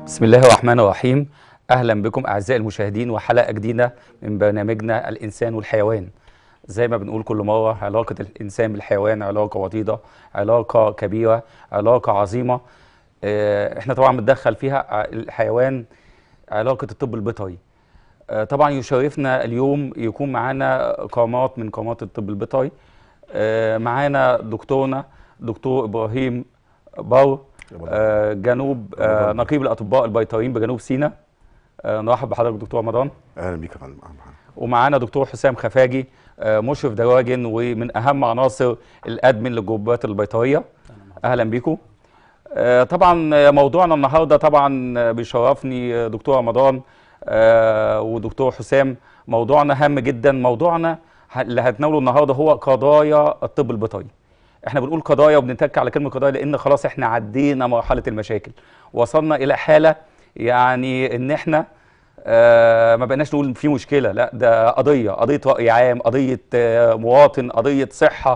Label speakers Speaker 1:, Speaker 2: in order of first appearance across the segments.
Speaker 1: بسم الله الرحمن الرحيم اهلا بكم اعزائي المشاهدين وحلقه جديده من برنامجنا الانسان والحيوان زي ما بنقول كل مره علاقه الانسان بالحيوان علاقه وطيده علاقه كبيره علاقه عظيمه آه، احنا طبعا بنتدخل فيها ع- الحيوان علاقه الطب البيطري آه، طبعا يشرفنا اليوم يكون معانا قامات من قامات الطب البيطري آه، معانا دكتورنا دكتور ابراهيم باور آه، جنوب آه،
Speaker 2: رمضان.
Speaker 1: نقيب الاطباء البيطريين بجنوب سيناء آه، نرحب بحضرتك دكتور رمضان
Speaker 2: اهلا بيك يا فندم أهلا بحضرتك.
Speaker 1: ومعانا دكتور حسام خفاجي آه، مشرف دواجن ومن اهم عناصر الادمن للجروبات البيطريه اهلا بيكم آه، طبعا آه، موضوعنا النهارده طبعا آه، بيشرفني آه، دكتور رمضان آه، ودكتور حسام موضوعنا هام جدا موضوعنا ه- اللي هنتناوله النهارده هو قضايا الطب البيطري احنا بنقول قضايا وبنتك على كلمه قضايا لان خلاص احنا عدينا مرحله المشاكل وصلنا الى حاله يعني ان احنا آه ما بقناش نقول في مشكله لا ده قضيه قضيه راي عام قضيه آه مواطن قضيه صحه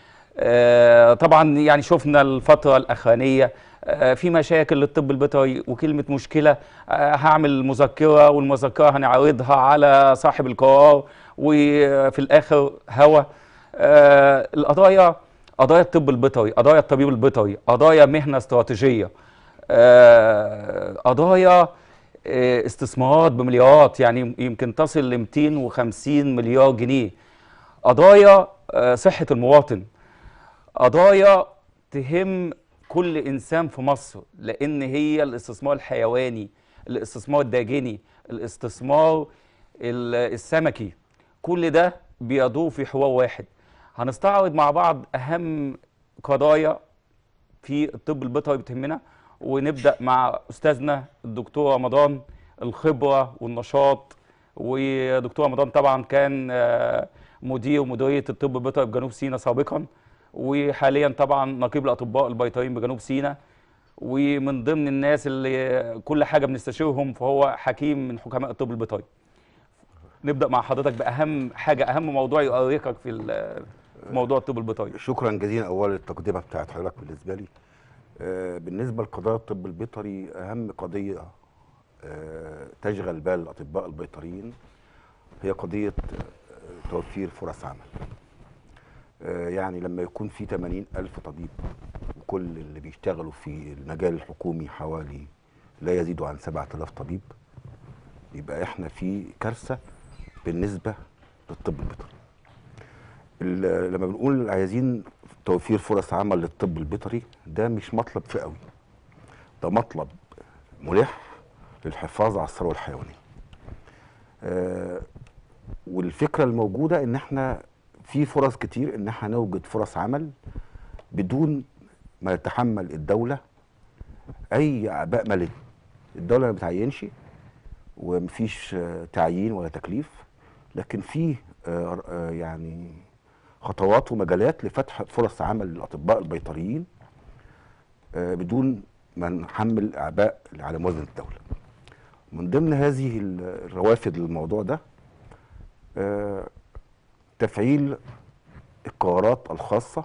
Speaker 1: آه طبعا يعني شفنا الفتره الاخرانيه آه في مشاكل للطب البيطري وكلمه مشكله آه هعمل مذكره والمذكره هنعرضها على صاحب القرار وفي الاخر هوا آه القضايا قضايا الطب البيطري قضايا الطبيب البيطري قضايا مهنه استراتيجيه آه، قضايا آه، استثمارات بمليارات يعني يمكن تصل ل 250 مليار جنيه قضايا آه، صحة المواطن قضايا تهم كل إنسان في مصر لأن هي الاستثمار الحيواني الاستثمار الداجني الاستثمار ال- السمكي كل ده بيدور في حوار واحد هنستعرض مع بعض أهم قضايا في الطب البيطري بتهمنا ونبدا مع استاذنا الدكتور رمضان الخبره والنشاط ودكتور رمضان طبعا كان آه، مدير مديريه الطب البيطري بجنوب سيناء سابقا وحاليا طبعا نقيب الاطباء البيطريين بجنوب سيناء ومن ضمن الناس اللي كل حاجه بنستشيرهم فهو حكيم من حكماء الطب البيطري نبدا مع حضرتك باهم حاجه اهم موضوع يؤرقك في ال- في موضوع الطب البيطري
Speaker 2: شكرا جزيلا اولا للتقدمه بتاعت حضرتك بالنسبه لي آه، بالنسبه لقضايا الطب البيطري اهم قضيه آه، تشغل بال الاطباء البيطريين هي قضيه آه، توفير فرص عمل آه، يعني لما يكون في 80 ألف طبيب وكل اللي بيشتغلوا في المجال الحكومي حوالي لا يزيدوا عن 7000 طبيب يبقى احنا في كارثه بالنسبه للطب البيطري ال- لما بنقول عايزين توفير فرص عمل للطب البيطري ده مش مطلب فئوي ده مطلب ملح للحفاظ على الثروه الحيوانيه آه والفكره الموجوده ان احنا في فرص كتير ان احنا نوجد فرص عمل بدون ما يتحمل الدوله اي اعباء ماليه الدوله ما بتعينش ومفيش آه، تعيين ولا تكليف لكن في آه، آه، يعني خطوات ومجالات لفتح فرص عمل للاطباء البيطريين آه، بدون ما نحمل اعباء على موازنه الدوله. من ضمن هذه ال- الروافد للموضوع ده آه، تفعيل القرارات الخاصه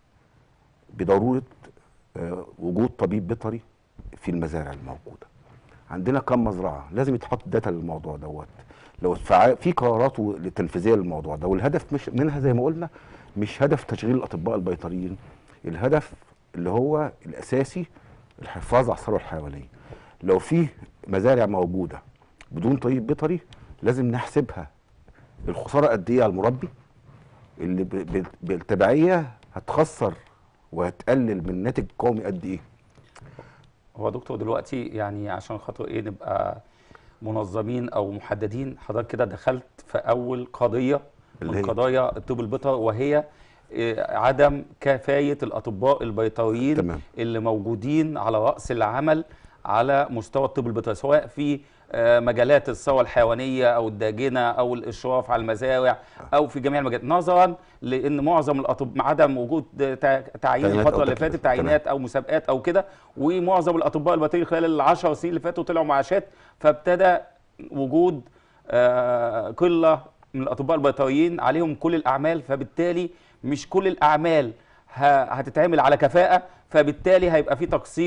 Speaker 2: بضروره آه، وجود طبيب بيطري في المزارع الموجوده. عندنا كم مزرعه لازم يتحط داتا للموضوع دوت لو اتفع- في قرارات و- تنفيذيه للموضوع ده والهدف مش منها زي ما قلنا مش هدف تشغيل الاطباء البيطريين الهدف اللي هو الاساسي الحفاظ على الثروه الحيوانيه لو في مزارع موجوده بدون طبيب بيطري لازم نحسبها الخساره قد ايه على المربي اللي ب- ب- بالتبعيه هتخسر وهتقلل من الناتج القومي قد ايه
Speaker 1: هو دكتور دلوقتي يعني عشان خاطر ايه نبقى منظمين او محددين حضرتك كده دخلت في اول قضيه
Speaker 2: اللي
Speaker 1: من
Speaker 2: هي؟
Speaker 1: قضايا الطب البيطري وهي إيه، عدم كفايه الاطباء البيطريين
Speaker 2: تمام.
Speaker 1: اللي موجودين على راس العمل على مستوى الطب البيطري سواء في آه، مجالات الثروه الحيوانيه او الداجنه او الاشراف على المزارع او في جميع المجالات نظرا لان معظم الاطباء عدم وجود تع- تعيين
Speaker 2: تعيينات
Speaker 1: الفتره
Speaker 2: أو
Speaker 1: اللي
Speaker 2: تكليف.
Speaker 1: فاتت تعيينات او مسابقات او كده ومعظم الاطباء البيطريين خلال العشر سنين اللي فاتوا طلعوا معاشات فابتدى وجود آه، قله من الاطباء البيطريين عليهم كل الاعمال فبالتالي مش كل الاعمال ه- هتتعمل على كفاءه فبالتالي هيبقى في تقصير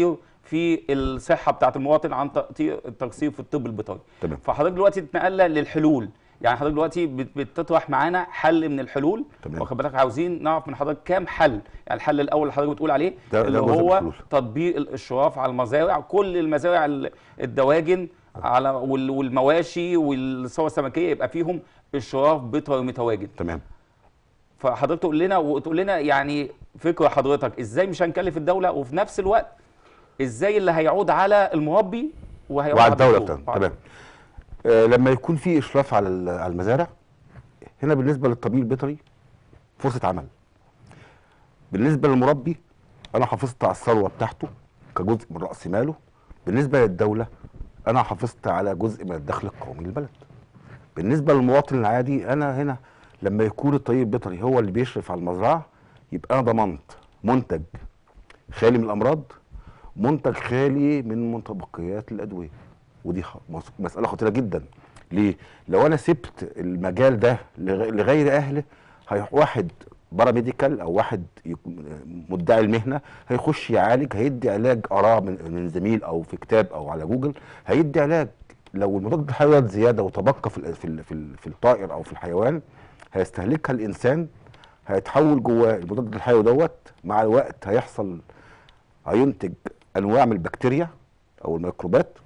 Speaker 1: في الصحه بتاعه المواطن عن تقطيع التقصير في الطب البيطري
Speaker 2: تمام.
Speaker 1: فحضرتك دلوقتي اتنقلنا للحلول يعني حضرتك دلوقتي بت- بتطرح معانا حل من الحلول
Speaker 2: تمام.
Speaker 1: واخد بالك عاوزين نعرف من حضرتك كام حل يعني الحل الاول اللي حضرتك بتقول عليه
Speaker 2: ده- ده
Speaker 1: اللي
Speaker 2: جزء من
Speaker 1: هو
Speaker 2: الحلول.
Speaker 1: تطبيق الاشراف على المزارع كل المزارع ال- الدواجن على وال- والمواشي والصور السمكيه يبقى فيهم اشراف بيطري متواجد
Speaker 2: تمام
Speaker 1: فحضرتك تقول لنا وتقول لنا يعني فكره حضرتك ازاي مش هنكلف الدوله وفي نفس الوقت ازاي اللي هيعود على المربي وهيعود
Speaker 2: وعلى الدوله
Speaker 1: الدكتور.
Speaker 2: بتاعنا تمام آه لما يكون في اشراف على ال- على المزارع هنا بالنسبه للطبيب البيطري فرصه عمل بالنسبه للمربي انا حافظت على الثروه بتاعته كجزء من راس ماله بالنسبه للدوله انا حافظت على جزء من الدخل القومي للبلد بالنسبه للمواطن العادي انا هنا لما يكون الطبيب البيطري هو اللي بيشرف على المزرعه يبقى انا ضمنت منتج خالي من الامراض منتج خالي من متبقيات الادويه ودي خ- مس- مساله خطيره جدا ليه لو انا سبت المجال ده لغ- لغير اهله هي واحد باراميديكال او واحد يكون مدعي المهنه هيخش يعالج هيدي علاج قراه من من زميل او في كتاب او على جوجل هيدي علاج لو المضاد الحيوي زياده وتبقى في ال- في ال- في ال- في الطائر او في الحيوان هيستهلكها الانسان هيتحول جواه المضاد الحيوي دوت مع الوقت هيحصل هينتج انواع من البكتيريا او الميكروبات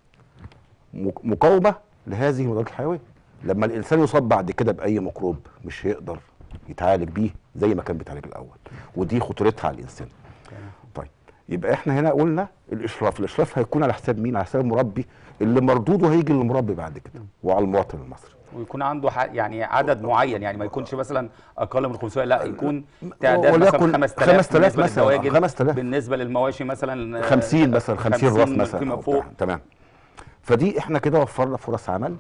Speaker 2: مك- مقاومه لهذه المضادات الحيويه لما الانسان يصاب بعد كده باي ميكروب مش هيقدر يتعالج بيه زي ما كان بيتعالج الاول ودي خطورتها على الانسان طيب يبقى احنا هنا قلنا الاشراف الاشراف هيكون على حساب مين على حساب المربي اللي مردوده هيجي للمربي بعد كده وعلى المواطن المصري
Speaker 1: ويكون عنده ح- يعني عدد معين يعني ما يكونش مثلا اقل من 500 لا يكون تعداد مثلا
Speaker 2: وليكن
Speaker 1: 5000
Speaker 2: 5000
Speaker 1: بالنسبه
Speaker 2: مثلا،
Speaker 1: للدواجن
Speaker 2: 5000.
Speaker 1: بالنسبه للمواشي مثلا آه،
Speaker 2: 50 مثلا 50 راس مثلا
Speaker 1: فيما
Speaker 2: أو
Speaker 1: فوق
Speaker 2: بتاع. تمام فدي احنا كده وفرنا فرص عمل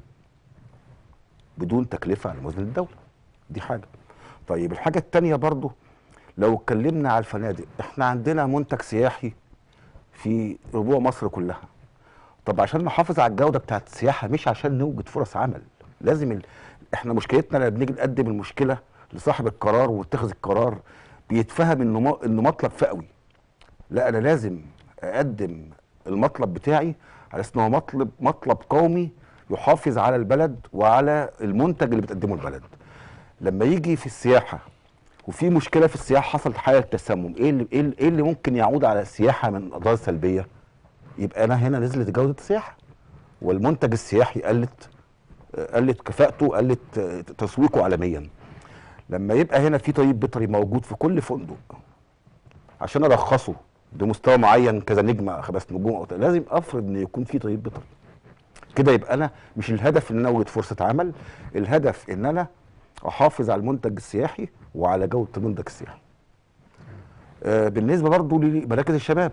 Speaker 2: بدون تكلفه على موازنه الدوله دي حاجه طيب الحاجه الثانيه برضو لو اتكلمنا على الفنادق احنا عندنا منتج سياحي في ربوع مصر كلها طب عشان نحافظ على الجوده بتاعت السياحه مش عشان نوجد فرص عمل لازم ال... احنا مشكلتنا لما بنيجي نقدم المشكله لصاحب القرار واتخذ القرار بيتفهم انه م... انه مطلب فئوي لا انا لازم اقدم المطلب بتاعي على اساس ان هو مطلب مطلب قومي يحافظ على البلد وعلى المنتج اللي بتقدمه البلد لما يجي في السياحه وفي مشكله في السياحه حصلت حاله تسمم ايه اللي ايه اللي- إيه اللي ممكن يعود على السياحه من اضرار سلبيه يبقى انا هنا نزلت جوده السياحه والمنتج السياحي قلت قلت كفاءته قلت تسويقه عالميا لما يبقى هنا في طبيب بيطري موجود في كل فندق عشان ارخصه بمستوى معين كذا نجمه خمس نجوم او تلاتة، لازم افرض ان يكون في طبيب بيطري كده يبقى انا مش الهدف ان انا اوجد فرصه عمل الهدف ان انا احافظ على المنتج السياحي وعلى جوده المنتج السياحي آه بالنسبه برضو لمراكز الشباب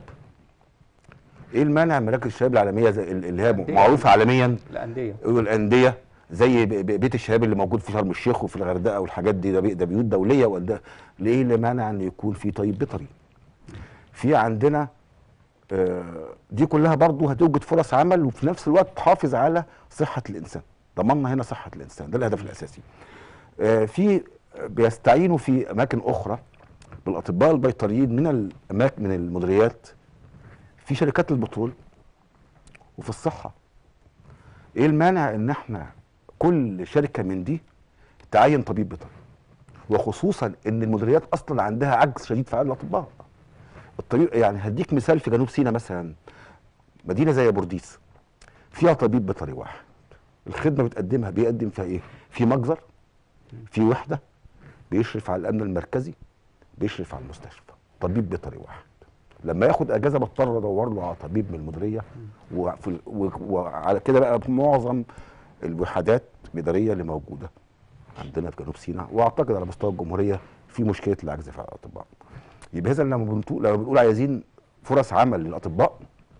Speaker 2: ايه المانع من مراكز الشباب العالميه زي ال- اللي هي معروفه عالميا
Speaker 1: الانديه
Speaker 2: والانديه زي ب- ب- بيت الشباب اللي موجود في شرم الشيخ وفي الغردقه والحاجات دي ده, بي- ده بيوت دوليه وده ليه اللي مانع ان يكون في طيب بيطري في عندنا آه، دي كلها برضو هتوجد فرص عمل وفي نفس الوقت تحافظ على صحه الانسان ضمننا هنا صحه الانسان ده الهدف الاساسي آه، في بيستعينوا في اماكن اخرى بالاطباء البيطريين من الاماكن من المديريات في شركات البترول وفي الصحه ايه المانع ان احنا كل شركه من دي تعين طبيب بيطري وخصوصا ان المديريات اصلا عندها عجز شديد في عدد الاطباء الطبيب يعني هديك مثال في جنوب سيناء مثلا مدينه زي بورديس فيها طبيب بيطري واحد الخدمه بتقدمها بيقدم فيها ايه في مجزر في وحده بيشرف على الامن المركزي بيشرف على المستشفى طبيب بيطري واحد لما ياخد اجازه بضطر ادور له على طبيب من المديريه وفي ال- و- وعلى كده بقى معظم الوحدات الاداريه اللي موجوده عندنا في جنوب سيناء واعتقد على مستوى الجمهوريه في مشكله العجز في الاطباء يبقى اذا لما بنطو- لما بنقول عايزين فرص عمل للاطباء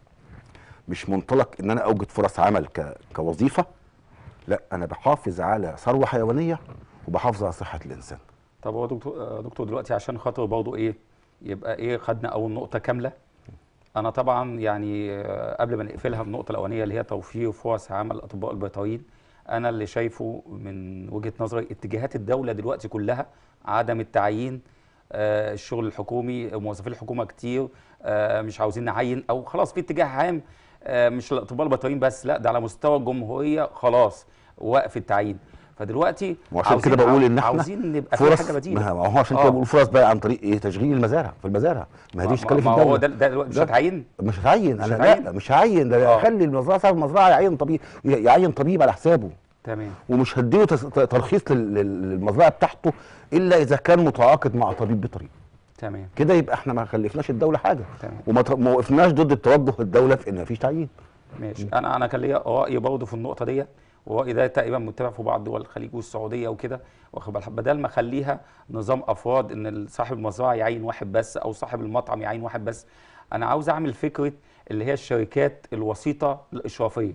Speaker 2: مش منطلق ان انا اوجد فرص عمل ك... كوظيفه لا انا بحافظ على ثروه حيوانيه وبحافظ على صحه الانسان
Speaker 1: طب هو دكتور آه، دكتور دلوقتي عشان خاطر برضه ايه يبقى ايه خدنا اول نقطه كامله انا طبعا يعني آه، قبل ما نقفلها النقطه الاولانيه اللي هي توفير فرص عمل الاطباء البيطريين انا اللي شايفه من وجهه نظري اتجاهات الدوله دلوقتي كلها عدم التعيين آه، الشغل الحكومي موظفين الحكومه كتير آه، مش عاوزين نعين او خلاص في اتجاه عام آه، مش الاطباء البيطريين بس لا ده على مستوى الجمهوريه خلاص وقف التعيين فدلوقتي
Speaker 2: وعشان
Speaker 1: عاوزين-
Speaker 2: كده بقول ان احنا
Speaker 1: عاوزين نبقى في
Speaker 2: فرص
Speaker 1: حاجه
Speaker 2: ما
Speaker 1: بديله
Speaker 2: هو ما هو عشان
Speaker 1: آه.
Speaker 2: كده بقول فرص بقى عن طريق ايه تشغيل المزارع في المزارع ما هي دي مش
Speaker 1: ما-
Speaker 2: تكلف
Speaker 1: ما هو
Speaker 2: الدوله
Speaker 1: ده ده دلوقتي مش
Speaker 2: ده-
Speaker 1: هتعين
Speaker 2: مش هتعين
Speaker 1: مش
Speaker 2: انا
Speaker 1: هتعين؟
Speaker 2: لا مش هعين ده
Speaker 1: آه.
Speaker 2: اخلي المزرعه صاحب المزرعه يعين طبيب يعين طبيب على حسابه
Speaker 1: تمام
Speaker 2: ومش هديله تس- ترخيص لل- لل- للمزرعه بتاعته الا اذا كان متعاقد مع طبيب بيطري
Speaker 1: تمام
Speaker 2: كده يبقى احنا ما خلفناش الدوله حاجه
Speaker 1: تمام.
Speaker 2: وما ت- ما وقفناش ضد التوجه الدوله في ان مفيش تعيين
Speaker 1: ماشي انا انا كان ليا راي برضه في النقطه ديت والراي ده تقريبا متبع في بعض دول الخليج والسعوديه وكده واخد بالك بدل ما اخليها نظام افراد ان صاحب المزرعه يعين واحد بس او صاحب المطعم يعين واحد بس انا عاوز اعمل فكره اللي هي الشركات الوسيطه الاشرافيه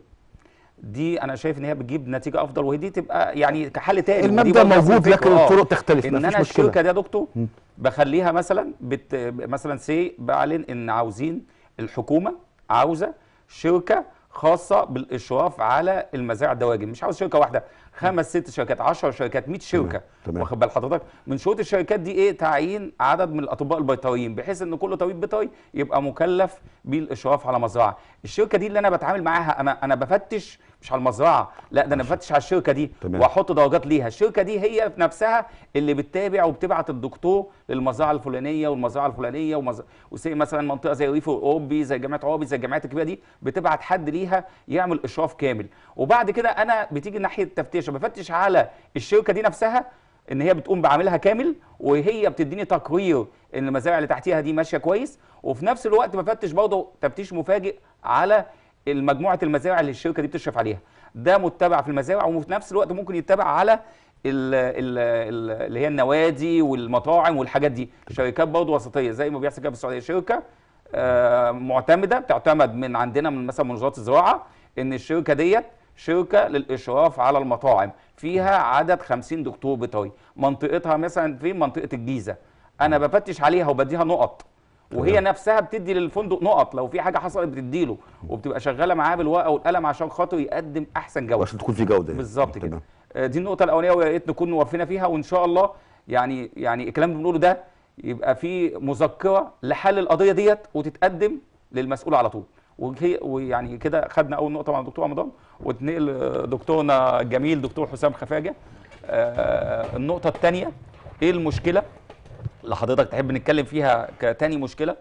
Speaker 1: دي انا شايف ان هي بتجيب نتيجه افضل وهي دي تبقى يعني كحل تاني ودي
Speaker 2: المبدا
Speaker 1: برضه نفس
Speaker 2: موجود
Speaker 1: الفكرة.
Speaker 2: لكن
Speaker 1: آه.
Speaker 2: الطرق تختلف
Speaker 1: ان
Speaker 2: مفيش
Speaker 1: انا
Speaker 2: مشكله
Speaker 1: الشركه دي يا دكتور بخليها مثلا بت مثلا سي بعلن ان عاوزين الحكومه عاوزه شركه خاصه بالاشراف على المزارع الدواجن مش عاوز شركه واحده خمس ست شركات 10 شركات 100 شركه
Speaker 2: تمام.
Speaker 1: واخد بال حضرتك من شروط الشركات دي ايه تعيين عدد من الاطباء البيطريين بحيث ان كل طبيب بيطري يبقى مكلف بالاشراف على مزرعه الشركه دي اللي انا بتعامل معاها انا انا بفتش مش على المزرعه لا ده انا بفتش على الشركه دي
Speaker 2: تمام.
Speaker 1: واحط درجات ليها الشركه دي هي في نفسها اللي بتتابع وبتبعت الدكتور للمزرعه الفلانيه والمزرعه الفلانيه ومز... وزي مثلا منطقه زي الريف الاوروبي زي جامعه عربي زي الجامعات الكبيره دي بتبعت حد ليها يعمل اشراف كامل وبعد كده انا بتيجي ناحيه التفتيش بفتش على الشركه دي نفسها ان هي بتقوم بعملها كامل وهي بتديني تقرير ان المزارع اللي تحتيها دي ماشيه كويس وفي نفس الوقت بفتش برضه تفتيش مفاجئ على المجموعه المزارع اللي الشركه دي بتشرف عليها ده متبع في المزارع وفي نفس الوقت ممكن يتبع على ال ال ال اللي هي النوادي والمطاعم والحاجات دي شركات برضه وسطيه زي ما بيحصل كده في السعوديه شركه آه، معتمده بتعتمد من عندنا من مثلا من وزاره الزراعه ان الشركه ديت شركه للاشراف على المطاعم فيها عدد 50 دكتور بيطري منطقتها مثلا في منطقه الجيزه انا بفتش عليها وبديها نقط وهي
Speaker 2: تمام.
Speaker 1: نفسها بتدي للفندق نقط لو في حاجه حصلت بتديله وبتبقى شغاله معاه بالورقه والقلم عشان خاطر يقدم احسن جوده
Speaker 2: وعشان تكون في جوده يعني.
Speaker 1: بالظبط كده
Speaker 2: تمام.
Speaker 1: آه، دي النقطه الاولانيه ويا ريت نكون وفينا فيها وان شاء الله يعني يعني الكلام اللي بنقوله ده يبقى في مذكره لحل القضيه ديت وتتقدم للمسؤول على طول وهي- ويعني كده خدنا اول نقطه مع الدكتور رمضان واتنقل آه، دكتورنا الجميل دكتور حسام خفاجه آه، النقطه الثانيه ايه المشكله اللي حضرتك تحب نتكلم فيها كتاني مشكله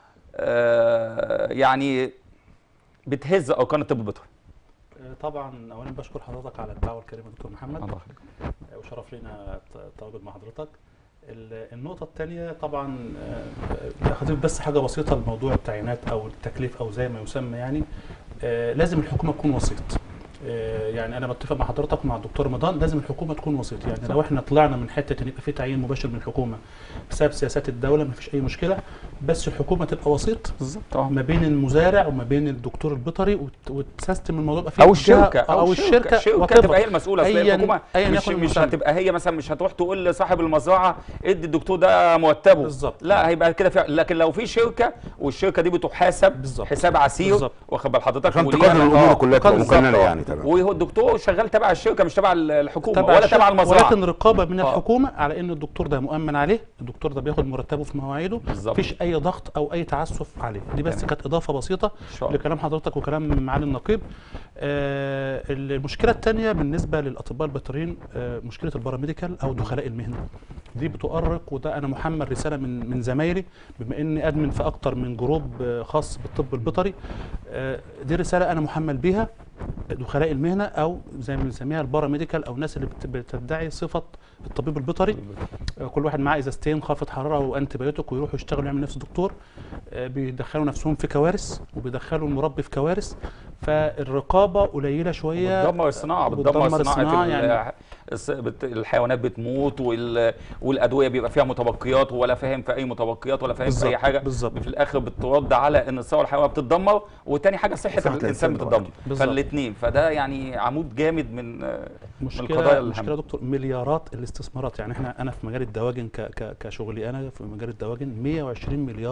Speaker 1: آه، يعني بتهز اركان الطب البيطري
Speaker 3: طبعا اولا بشكر حضرتك على الدعوه الكريمه دكتور محمد
Speaker 1: الله يخليك.
Speaker 3: وشرف لنا التواجد مع حضرتك ال- النقطة الثانية طبعا آه، هضيف بس حاجة بسيطة لموضوع التعيينات أو التكليف أو زي ما يسمى يعني آه، لازم الحكومة تكون وسيط آه، يعني أنا بتفق مع حضرتك ومع الدكتور رمضان لازم الحكومة تكون وسيط يعني لو احنا طلعنا من حتة إن يبقى في تعيين مباشر من الحكومة بسبب سياسات الدولة مفيش أي مشكلة بس الحكومة تبقى وسيط
Speaker 1: بالظبط اه
Speaker 3: ما بين المزارع وما بين الدكتور البيطري وت- وتسيستم الموضوع يبقى في
Speaker 1: او
Speaker 3: جهة-
Speaker 1: الشركه
Speaker 3: او الشركه
Speaker 1: الشركه
Speaker 3: whatever.
Speaker 1: تبقى هي المسؤوله اصل هي
Speaker 3: أياً-
Speaker 1: الحكومه
Speaker 3: أياً
Speaker 1: مش
Speaker 3: يكن
Speaker 1: مش
Speaker 3: المسمى.
Speaker 1: هتبقى هي مثلا مش هتروح تقول لصاحب المزرعه ادي الدكتور ده مرتبه
Speaker 3: بالظبط.
Speaker 1: لا هيبقى كده في لكن لو في شركه والشركه دي بتحاسب
Speaker 3: بالظبط.
Speaker 1: حساب عسير
Speaker 3: بالظبط.
Speaker 1: واخد بال حضرتك
Speaker 2: عشان
Speaker 1: وليها-
Speaker 2: تقدر الامور
Speaker 1: آه.
Speaker 2: كلها تبقى
Speaker 3: بالظبط.
Speaker 2: مقننه يعني تمام
Speaker 1: وهو الدكتور شغال تبع الشركه مش تبع الحكومه
Speaker 3: تبع
Speaker 1: ولا
Speaker 3: الشركة،
Speaker 1: تبع المزرعه
Speaker 3: ولكن رقابه من
Speaker 1: آه.
Speaker 3: الحكومه على ان الدكتور ده مؤمن عليه الدكتور ده بياخد مرتبه في مواعيده
Speaker 1: بالظبط.
Speaker 3: مفيش اي ضغط او اي تعسف عليه دي بس
Speaker 1: تمام.
Speaker 3: كانت اضافه بسيطه
Speaker 1: إن شاء الله.
Speaker 3: لكلام حضرتك وكلام معالي النقيب آه المشكله الثانيه بالنسبه للاطباء البيطريين آه مشكله الباراميديكال او دخلاء المهنه دي بتؤرق وده انا محمل رساله من من زمايلي بما اني ادمن في اكتر من جروب آه، خاص بالطب البيطري آه دي رساله انا محمل بيها دخلاء المهنه او زي ما بنسميها الباراميديكال او الناس اللي بت- بتدعي صفه الطبيب البيطري آه، كل واحد معاه ازازتين خافض حراره وانتي بايوتيك ويروحوا يشتغلوا يعمل نفس دكتور آه، بيدخلوا نفسهم في كوارث وبيدخلوا المربي في كوارث فالرقابه قليله شويه
Speaker 1: بتدمر الصناعه بتدمر
Speaker 3: بتدمر
Speaker 1: الصناعه
Speaker 3: الصناعة
Speaker 1: في
Speaker 3: يعني
Speaker 1: يعني بت... الحيوانات بتموت وال... والادويه بيبقى فيها متبقيات ولا فاهم في اي متبقيات ولا فاهم في اي
Speaker 3: بالظبط،
Speaker 1: حاجه
Speaker 3: بالظبط.
Speaker 1: في الاخر بترد على ان الثروه الحيوانيه بتتدمر وتاني حاجه صحه
Speaker 2: صحة
Speaker 1: الانسان
Speaker 2: الإنسان
Speaker 1: بتتدمر
Speaker 2: طبعاً.
Speaker 3: بالظبط.
Speaker 1: فالاثنين فده يعني عمود جامد من من القضايا
Speaker 3: مشكله
Speaker 1: الهامة.
Speaker 3: مشكله يا دكتور مليارات الاستثمارات يعني احنا انا في مجال الدواجن ك ك كشغلي انا في مجال الدواجن 120 مليار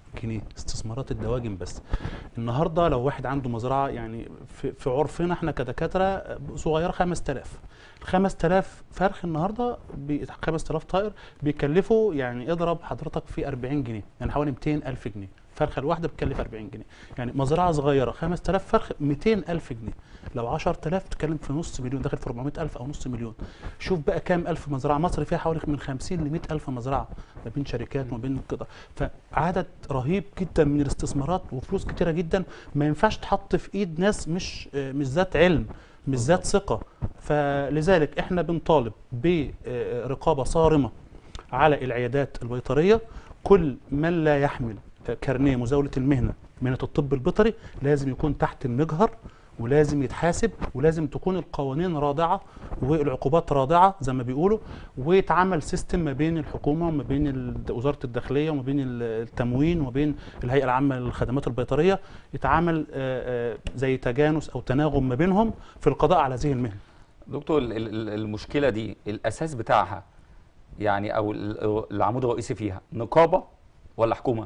Speaker 3: جنيه استثمارات الدواجن بس النهارده لو واحد عنده مزرعه يعني في, في عرفنا احنا كدكاتره صغيره 5000 ال 5000 فرخ النهارده ب 5000 طائر بيكلفوا يعني اضرب حضرتك في 40 جنيه يعني حوالي 200000 جنيه الفرخه الواحده بتكلف 40 جنيه يعني مزرعه صغيره 5000 فرخ 200000 جنيه لو 10000 تتكلم في نص مليون داخل في 400000 او نص مليون شوف بقى كام الف مزرعه مصر فيها حوالي من 50 ل 100000 مزرعه ما بين شركات وما بين قطع فعدد رهيب جدا من الاستثمارات وفلوس كتيره جدا ما ينفعش تحط في ايد ناس مش آه، مش ذات علم مش ذات ثقه فلذلك احنا بنطالب برقابه صارمه على العيادات البيطريه كل من لا يحمل كارنيه مزاوله المهنه مهنه الطب البيطري لازم يكون تحت المجهر ولازم يتحاسب ولازم تكون القوانين رادعه والعقوبات رادعه زي ما بيقولوا ويتعمل سيستم ما بين الحكومه وما بين ال- وزاره الداخليه وما بين ال- التموين وما بين الهيئه العامه للخدمات البيطريه يتعمل آه، آه، زي تجانس او تناغم ما بينهم في القضاء على هذه المهنه
Speaker 1: دكتور ال- ال- المشكله دي الاساس بتاعها يعني او ال- العمود الرئيسي فيها نقابه ولا حكومه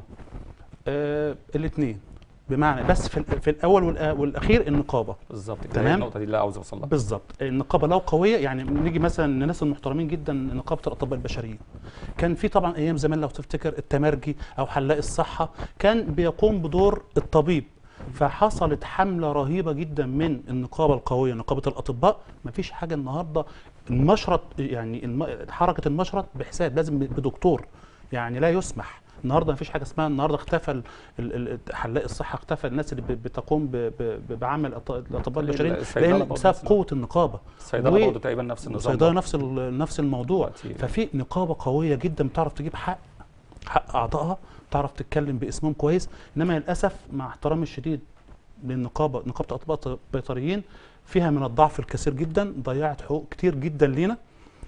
Speaker 3: آه الاثنين بمعنى بس في, ال- في الاول والآ- والاخير النقابه
Speaker 1: بالظبط كده
Speaker 3: تمام.
Speaker 1: هي النقطه دي اللي عاوز اوصل لها
Speaker 3: بالظبط النقابه لو قويه يعني نيجي مثلا الناس المحترمين جدا نقابه الاطباء البشريين كان في طبعا ايام زمان لو تفتكر التمرجي او حلاق الصحه كان بيقوم بدور الطبيب فحصلت حمله رهيبه جدا من النقابه القويه نقابه الاطباء مفيش حاجه النهارده المشرط يعني الم- حركه المشرط بحساب لازم بدكتور يعني لا يسمح النهارده مفيش حاجه اسمها النهارده اختفى ال- ال- ال- حلاق الصحه اختفى الناس اللي ب- بتقوم ب- ب- بعمل الأط- الاطباء البشريين
Speaker 1: الصيدلة
Speaker 3: لان
Speaker 1: برضه
Speaker 3: بسبب
Speaker 1: نفس
Speaker 3: قوه النقابه
Speaker 1: الصيدله
Speaker 3: و-
Speaker 1: برضه تقريبا نفس النظام
Speaker 3: الصيدله
Speaker 1: ده.
Speaker 3: نفس ال- نفس الموضوع
Speaker 1: دلوقتي.
Speaker 3: ففي نقابه قويه جدا بتعرف تجيب حق حق اعضائها بتعرف تتكلم باسمهم كويس انما للاسف مع احترامي الشديد للنقابه نقابه الاطباء البيطريين فيها من الضعف الكثير جدا ضيعت حقوق كتير جدا لينا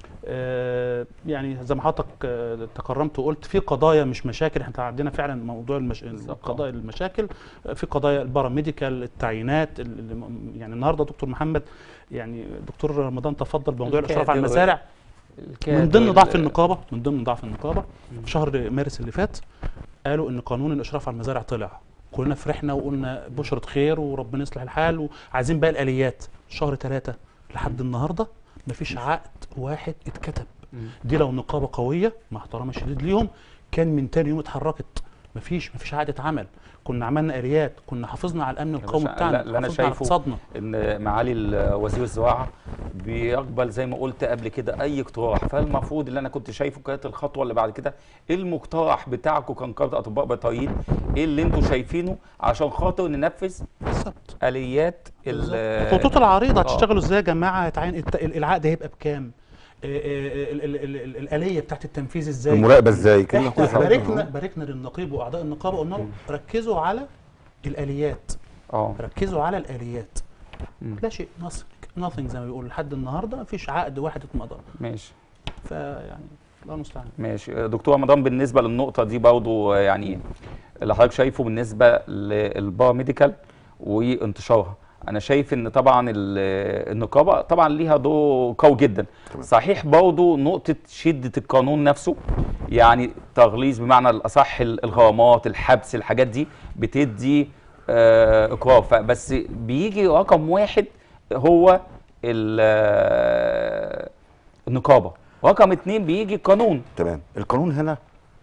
Speaker 3: آه، يعني زي ما حضرتك آه، تكرمت وقلت في قضايا مش مشاكل احنا عندنا فعلا موضوع المش...
Speaker 1: بالظبط.
Speaker 3: قضايا المشاكل آه، في قضايا الباراميديكال التعيينات ال- ال- يعني النهارده دكتور محمد يعني دكتور رمضان تفضل بموضوع الاشراف على
Speaker 1: الكادر
Speaker 3: المزارع
Speaker 1: الكادر
Speaker 3: من ضمن ضعف
Speaker 1: ال-
Speaker 3: النقابه من ضمن ضعف النقابه في شهر مارس اللي فات قالوا ان قانون الاشراف على المزارع طلع كلنا فرحنا وقلنا بشرة خير وربنا يصلح الحال وعايزين بقى الاليات شهر ثلاثة لحد النهارده مفيش عقد واحد اتكتب
Speaker 1: مم.
Speaker 3: دي لو نقابه قويه مع احترامي الشديد ليهم كان من تاني يوم اتحركت مفيش مفيش عقد اتعمل كنا عملنا اليات كنا حافظنا على الامن القومي
Speaker 1: باشا،
Speaker 3: بتاعنا
Speaker 1: لا- اللي أنا
Speaker 3: حافظنا على
Speaker 1: شايفه
Speaker 3: اقتصادنا
Speaker 1: ان معالي ال- وزير الزراعه بيقبل زي ما قلت قبل كده اي اقتراح فالمفروض اللي انا كنت شايفه كانت الخطوه اللي بعد كده ايه المقترح بتاعكم كنقابه اطباء بيطريين ايه اللي انتوا شايفينه عشان خاطر ننفذ
Speaker 3: بالظبط
Speaker 1: اليات ال-
Speaker 3: الخطوط العريضه
Speaker 1: آه.
Speaker 3: هتشتغلوا ازاي يا جماعه هيتعين الت- العقد هيبقى بكام آه، آه، ال- ال- ال- ال- الاليه بتاعت التنفيذ ازاي
Speaker 2: المراقبه ازاي كلمه
Speaker 3: احنا
Speaker 2: كويسه
Speaker 3: باركنا باركنا للنقيب واعضاء النقابه قلنا لهم ركزوا على الاليات
Speaker 1: اه
Speaker 3: ركزوا على الاليات
Speaker 1: مم.
Speaker 3: لا شيء nothing nothing زي ما بيقولوا لحد النهارده مفيش عقد واحد اتمضى
Speaker 1: ماشي
Speaker 3: فيعني الله المستعان
Speaker 1: ماشي دكتور رمضان بالنسبه للنقطه دي برضو يعني اللي حضرتك شايفه بالنسبه للباراميديكال وانتشارها انا شايف ان طبعا ال- النقابه طبعا ليها دور قوي جدا
Speaker 2: تمام.
Speaker 1: صحيح برضو نقطه شده القانون نفسه يعني تغليظ بمعنى الاصح ال- الغرامات الحبس الحاجات دي بتدي آه، اقرار فبس بيجي رقم واحد هو ال- آه، النقابه رقم اتنين بيجي القانون
Speaker 2: تمام القانون هنا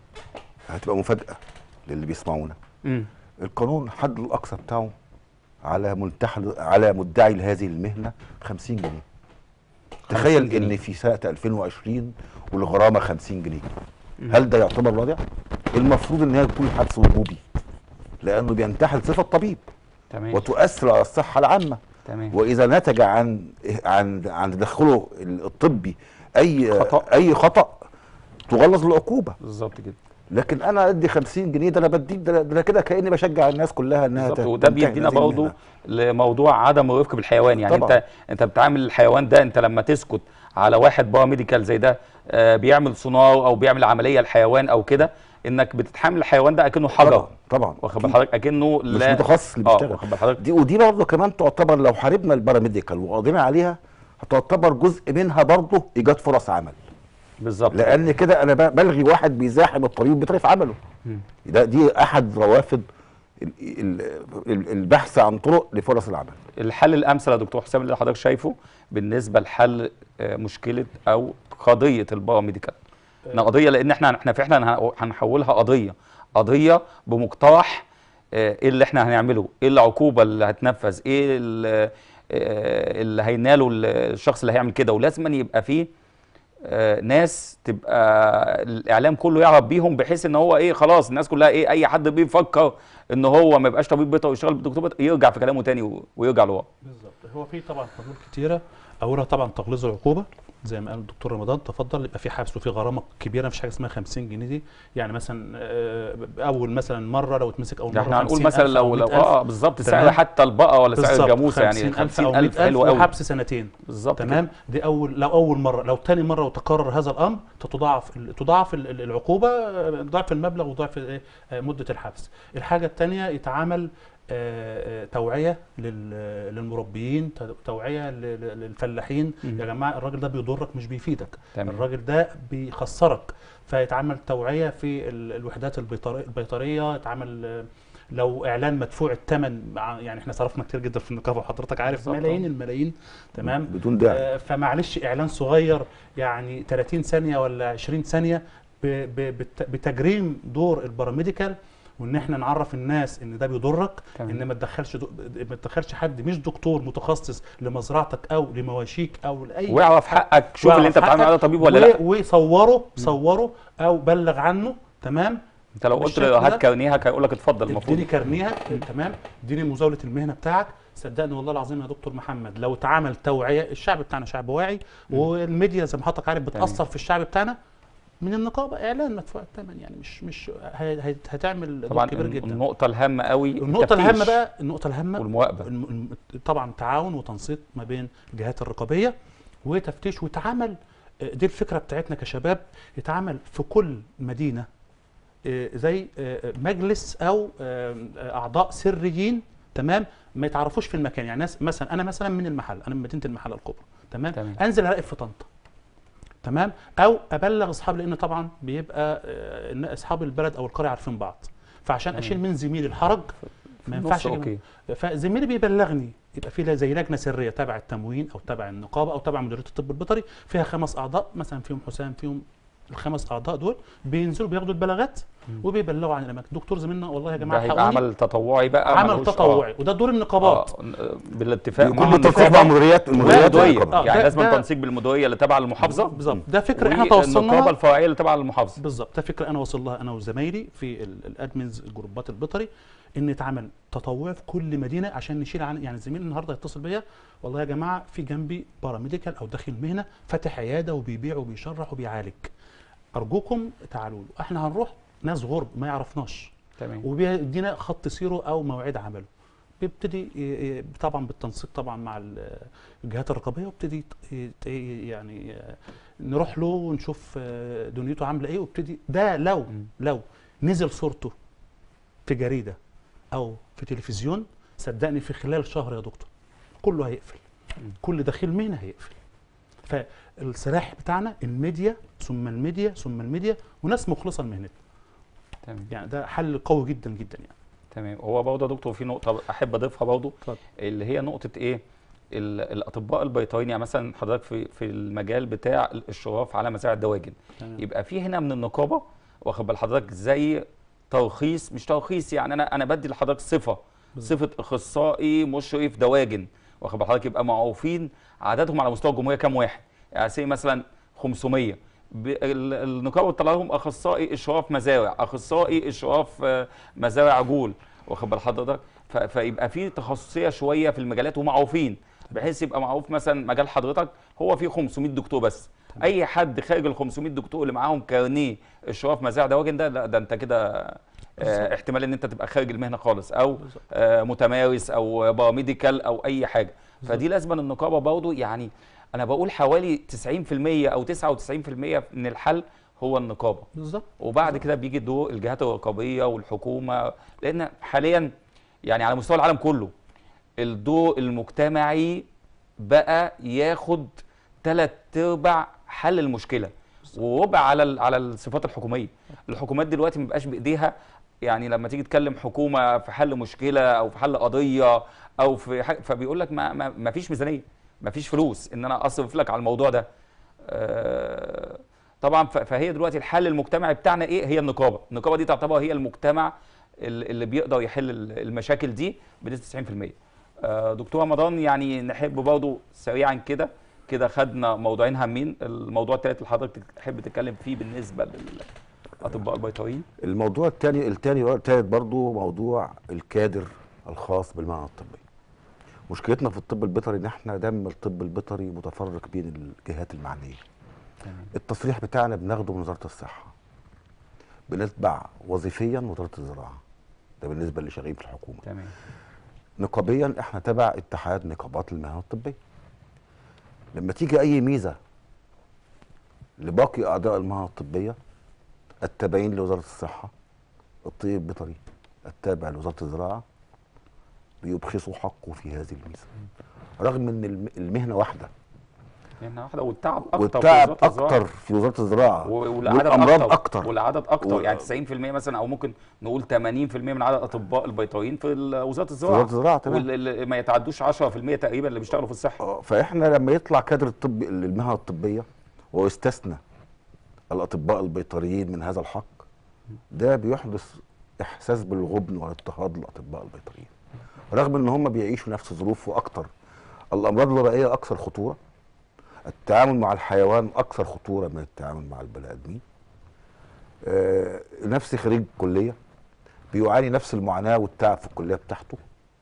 Speaker 2: هتبقى مفاجاه للي بيسمعونا
Speaker 1: مم.
Speaker 2: القانون حد الاقصى بتاعه على منتحل على مدعي لهذه المهنه 50 جنيه
Speaker 1: 50
Speaker 2: تخيل
Speaker 1: جنيه.
Speaker 2: ان في سنه 2020 والغرامه 50 جنيه هل ده يعتبر رادع؟ المفروض ان هي تكون حبس وجوبي لانه بينتحل صفه طبيب
Speaker 1: تمام
Speaker 2: وتؤثر على الصحه العامه
Speaker 1: تمام
Speaker 2: واذا نتج عن عن عن تدخله الطبي اي
Speaker 1: خطأ.
Speaker 2: اي خطا تغلظ العقوبه
Speaker 1: بالظبط كده
Speaker 2: لكن انا ادي 50 جنيه ده انا بديك ده ده أنا كده كاني بشجع الناس كلها انها
Speaker 1: بالظبط
Speaker 2: ت-
Speaker 1: وده
Speaker 2: تنتهي
Speaker 1: بيدينا
Speaker 2: هذه
Speaker 1: برضه
Speaker 2: المهنة.
Speaker 1: لموضوع عدم الرفق بالحيوان يعني
Speaker 2: طبعاً.
Speaker 1: انت انت بتعامل الحيوان ده انت لما تسكت على واحد باراميديكال زي ده آه، بيعمل سونار او بيعمل عمليه الحيوان او كده انك بتتحامل الحيوان ده اكنه حجر
Speaker 2: طبعا طبعا
Speaker 1: واخد بال
Speaker 2: أكيد.
Speaker 1: حضرتك اكنه
Speaker 2: مش
Speaker 1: لا
Speaker 2: متخصص اللي
Speaker 1: اه
Speaker 2: بيشتغل
Speaker 1: واخد بال حضرتك
Speaker 2: دي ودي برضه كمان تعتبر لو حاربنا الباراميديكال وقضينا عليها هتعتبر جزء منها برضه ايجاد فرص عمل
Speaker 1: بالظبط
Speaker 2: لان كده انا ب- بلغي واحد بيزاحم الطبيب البيطري في عمله
Speaker 1: مم.
Speaker 2: ده دي احد روافد ال- ال- ال- البحث عن طرق لفرص العمل
Speaker 1: الحل الامثل يا دكتور حسام اللي حضرتك شايفه بالنسبه لحل آه، مشكله او قضيه الباراميديكال إن قضيه لان احنا احنا فعلا هن- هنحولها قضيه قضيه بمقترح آه، ايه اللي احنا هنعمله ايه العقوبه اللي هتنفذ ايه ال- آه، اللي هيناله ال- الشخص اللي هيعمل كده ولازم أن يبقى فيه آه، ناس تبقى الاعلام كله يعرف بيهم بحيث ان هو ايه خلاص الناس كلها ايه اي حد بيفكر ان هو ما يبقاش طبيب بيطري ويشتغل بدكتور بيطري يرجع في كلامه تاني و- ويرجع لورا
Speaker 3: بالظبط هو في طبعا حلول كتيره اولها طبعا تغليظ العقوبه زي ما قال الدكتور رمضان تفضل يبقى في حبس وفي غرامه كبيره مفيش حاجه اسمها 50 جنيه دي يعني مثلا آه، اول مثلا مره لو اتمسك اول مره
Speaker 1: احنا هنقول
Speaker 3: 50,000
Speaker 1: مثلا
Speaker 3: أو
Speaker 1: لو لو
Speaker 3: 100,000
Speaker 1: اه بالظبط سعر
Speaker 3: تمام.
Speaker 1: حتى البقره ولا سعر
Speaker 3: بالظبط،
Speaker 1: الجاموسه يعني
Speaker 3: 50,000 أو
Speaker 1: 50000
Speaker 3: 100,000
Speaker 1: حلو قوي
Speaker 3: وحبس سنتين
Speaker 1: بالظبط
Speaker 3: تمام دي اول لو اول مره لو تاني مره وتكرر هذا الامر تضاعف تضاعف ال- ال- العقوبه آه، ضعف المبلغ وضعف إيه، آه، مده الحبس الحاجه الثانيه يتعمل آه، آه، توعيه لل- للمربيين ت- توعيه ل- ل- للفلاحين
Speaker 1: مم.
Speaker 3: يا جماعه الراجل ده بيضرك مش بيفيدك
Speaker 1: تمام.
Speaker 3: الراجل ده بيخسرك فيتعمل توعيه في ال- الوحدات البيطري- البيطريه يتعمل آه، لو اعلان مدفوع الثمن مع- يعني احنا صرفنا كتير جدا في النقابه وحضرتك عارف
Speaker 1: بالظبط.
Speaker 3: ملايين الملايين تمام
Speaker 2: بدون داعي
Speaker 3: آه، فمعلش اعلان صغير يعني 30 ثانيه ولا 20 ثانيه ب- ب- بت- بتجريم دور الباراميديكال وان احنا نعرف الناس ان ده بيضرك
Speaker 1: تمام.
Speaker 3: ان ما تدخلش دو- ما تدخلش حد مش دكتور متخصص لمزرعتك او لمواشيك او لاي
Speaker 1: واعرف حقك شوف اللي انت
Speaker 3: واعرف
Speaker 1: بتعمل
Speaker 3: حقك
Speaker 1: على طبيب ولا لا
Speaker 3: و- وصوره صوره او بلغ عنه تمام
Speaker 1: انت لو قلت
Speaker 3: بالشكل
Speaker 1: له هات
Speaker 3: ده
Speaker 1: كارنيها هيقول لك اتفضل المفروض
Speaker 3: اديني كارنيها تمام اديني مزاوله المهنه بتاعك صدقني والله العظيم يا دكتور محمد لو اتعمل توعيه الشعب بتاعنا شعب واعي والميديا زي ما حضرتك عارف بتاثر في الشعب بتاعنا من النقابه اعلان مدفوع الثمن يعني مش مش هي- هي- هتعمل دور
Speaker 1: طبعا
Speaker 3: كبير جدا
Speaker 1: النقطه الهامه قوي
Speaker 3: النقطه
Speaker 1: التفتيش
Speaker 3: الهامه بقى النقطه الهامه
Speaker 1: والمراقبه
Speaker 3: الم- الم- طبعا تعاون وتنسيق ما بين الجهات الرقابيه وتفتيش ويتعمل آه، دي الفكره بتاعتنا كشباب يتعمل في كل مدينه آه، زي آه، مجلس او آه، اعضاء سريين تمام ما يتعرفوش في المكان يعني ناس مثلا انا مثلا من المحل انا من مدينه المحل الكبرى تمام,
Speaker 1: تمام.
Speaker 3: انزل اراقب في طنطا تمام او ابلغ اصحابي لان طبعا بيبقى آه، إن اصحاب البلد او القريه عارفين بعض فعشان
Speaker 1: تمام.
Speaker 3: اشيل من زميلي الحرج ما
Speaker 1: نص
Speaker 3: ينفعش أجيب-
Speaker 1: اوكي
Speaker 3: فزميلي بيبلغني يبقى في زي لجنه سريه تبع التموين او تبع النقابه او تبع مديريه الطب البيطري فيها خمس اعضاء مثلا فيهم حسام فيهم الخمس اعضاء دول بينزلوا بياخدوا البلاغات
Speaker 1: مم.
Speaker 3: وبيبلغوا عن الاماكن دكتور زميلنا والله يا
Speaker 1: ده
Speaker 3: جماعه
Speaker 1: هيبقى
Speaker 3: حقوني
Speaker 1: عمل تطوعي بقى
Speaker 3: عمل
Speaker 1: ملوش- آه.
Speaker 3: تطوعي وده دور النقابات
Speaker 1: آه، بالاتفاق
Speaker 2: يكون
Speaker 1: مع
Speaker 2: بالتنسيق مع
Speaker 1: النقابه
Speaker 2: مديريات المديريات
Speaker 1: والمديريه
Speaker 2: والنقابة.
Speaker 3: آه،
Speaker 1: يعني
Speaker 3: ده-
Speaker 1: لازم
Speaker 3: ده-
Speaker 1: تنسيق بالمديريه اللي تبع المحافظه
Speaker 3: بالظبط ده فكره احنا
Speaker 1: والنقابه
Speaker 3: توصلنا
Speaker 1: الفرعيه اللي تبع المحافظه
Speaker 3: بالظبط ده فكره انا واصل لها انا وزمايلي في ال- الادمنز الجروبات البيطري ان يتعمل تطوعي في كل مدينه عشان نشيل عن يعني زميل النهارده يتصل بيا والله يا جماعه في جنبي باراميديكال او داخل مهنه فاتح عياده وبيبيع وبيشرح وبيعالج ارجوكم تعالوا له احنا هنروح ناس غرب ما يعرفناش
Speaker 1: تمام
Speaker 3: وبيدينا خط سيره او موعد عمله بيبتدي ي- ي- طبعا بالتنسيق طبعا مع ال- الجهات الرقابيه وابتدي يت- يعني آه، نروح له ونشوف آه، دنيته عامله ايه وابتدي ده لو
Speaker 1: مم.
Speaker 3: لو نزل صورته في جريده او في تلفزيون صدقني في خلال شهر يا دكتور كله هيقفل
Speaker 1: مم.
Speaker 3: كل دخيل مهنه هيقفل فالسلاح بتاعنا الميديا ثم الميديا ثم الميديا وناس مخلصه لمهنتها
Speaker 1: تمام
Speaker 3: يعني ده حل قوي جدا جدا يعني
Speaker 1: تمام هو برضه يا دكتور في نقطه احب اضيفها برضه
Speaker 3: اتفضل.
Speaker 1: اللي هي نقطه ايه ال- الاطباء البيطريين يعني مثلا حضرتك في في المجال بتاع الاشراف على مزارع الدواجن
Speaker 3: تمام.
Speaker 1: يبقى في هنا من النقابه واخد بال حضرتك زي ترخيص مش ترخيص يعني انا انا بدي لحضرتك صفه
Speaker 3: بالظبط.
Speaker 1: صفه اخصائي مشرف دواجن واخد بال حضرتك يبقى معروفين عددهم على مستوى الجمهوريه كام واحد يعني سي مثلا 500 ب- ال- النقابه بتطلع لهم اخصائي اشراف مزارع اخصائي اشراف آه، مزارع عجول واخد بال حضرتك ف- فيبقى في تخصصيه شويه في المجالات ومعروفين بحيث يبقى معروف مثلا مجال حضرتك هو فيه 500 دكتور بس اي حد خارج ال 500 دكتور اللي معاهم كارنيه اشراف مزارع دواجن ده لا ده انت كده آه احتمال ان انت تبقى خارج المهنه خالص او
Speaker 3: بالظبط.
Speaker 1: آه متمارس او باراميديكال او اي حاجه فدي لازم النقابه برضه يعني انا بقول حوالي 90% او 99% من الحل هو النقابه
Speaker 3: بالظبط
Speaker 1: وبعد كده بيجي دور الجهات الرقابيه والحكومه لان حاليا يعني على مستوى العالم كله الضوء المجتمعي بقى ياخد ثلاث ارباع حل المشكله وربع على ال- على الصفات الحكوميه الحكومات دلوقتي ما بقاش بايديها يعني لما تيجي تكلم حكومه في حل مشكله او في حل قضيه او في حاجة فبيقول لك ما, ما, ما فيش ميزانيه ما فيش فلوس ان انا اصرف لك على الموضوع ده آه، طبعا ف- فهي دلوقتي الحل المجتمعي بتاعنا ايه هي النقابه النقابه دي تعتبر هي المجتمع ال- اللي بيقدر يحل ال- المشاكل دي بنسبه 90% آه، دكتور رمضان يعني نحب برضه سريعا كده كده خدنا موضوعين هامين الموضوع الثالث اللي حضرتك تحب تتكلم فيه بالنسبه للاطباء البيطريين
Speaker 2: الموضوع الثاني الثاني الثالث برضو موضوع الكادر الخاص بالمهنه الطبيه مشكلتنا في الطب البيطري ان احنا دم الطب البيطري متفرق بين الجهات المعنيه
Speaker 1: تمام
Speaker 2: التصريح بتاعنا بناخده من وزاره الصحه بنتبع وظيفيا وزاره الزراعه ده بالنسبه اللي شغالين في الحكومه
Speaker 1: تمام
Speaker 2: نقابيا احنا تبع اتحاد نقابات المهن الطبيه لما تيجي اي ميزه لباقي اعضاء المهن الطبيه التابعين لوزاره الصحه الطب البيطري التابع لوزاره الزراعه بيبخسوا حقه في هذه الميزه رغم ان الم- المهنه واحده
Speaker 1: يعني واحده والتعب اكتر في
Speaker 2: والتعب
Speaker 1: وزارة الزراعة.
Speaker 2: اكتر في وزاره الزراعه
Speaker 1: و- والعدد
Speaker 2: والامراض
Speaker 1: اكتر
Speaker 2: اكتر
Speaker 1: والعدد اكتر
Speaker 2: و-
Speaker 1: يعني 90% مثلا او ممكن نقول 80% من عدد اطباء البيطريين في ال- وزاره
Speaker 2: في
Speaker 1: الزراعه
Speaker 2: وزاره الزراعه تمام
Speaker 1: واللي ما يتعدوش 10% تقريبا اللي بيشتغلوا في الصحه
Speaker 2: آه، فاحنا لما يطلع كادر الطب المهنه الطبيه ويستثنى الاطباء البيطريين من هذا الحق ده بيحدث احساس بالغبن والاضطهاد للاطباء البيطريين رغم ان هم بيعيشوا نفس ظروف واكتر الامراض الوبائيه اكثر خطوره التعامل مع الحيوان اكثر خطوره من التعامل مع البني ادمين آه، نفس خريج كليه بيعاني نفس المعاناه والتعب في الكليه بتاعته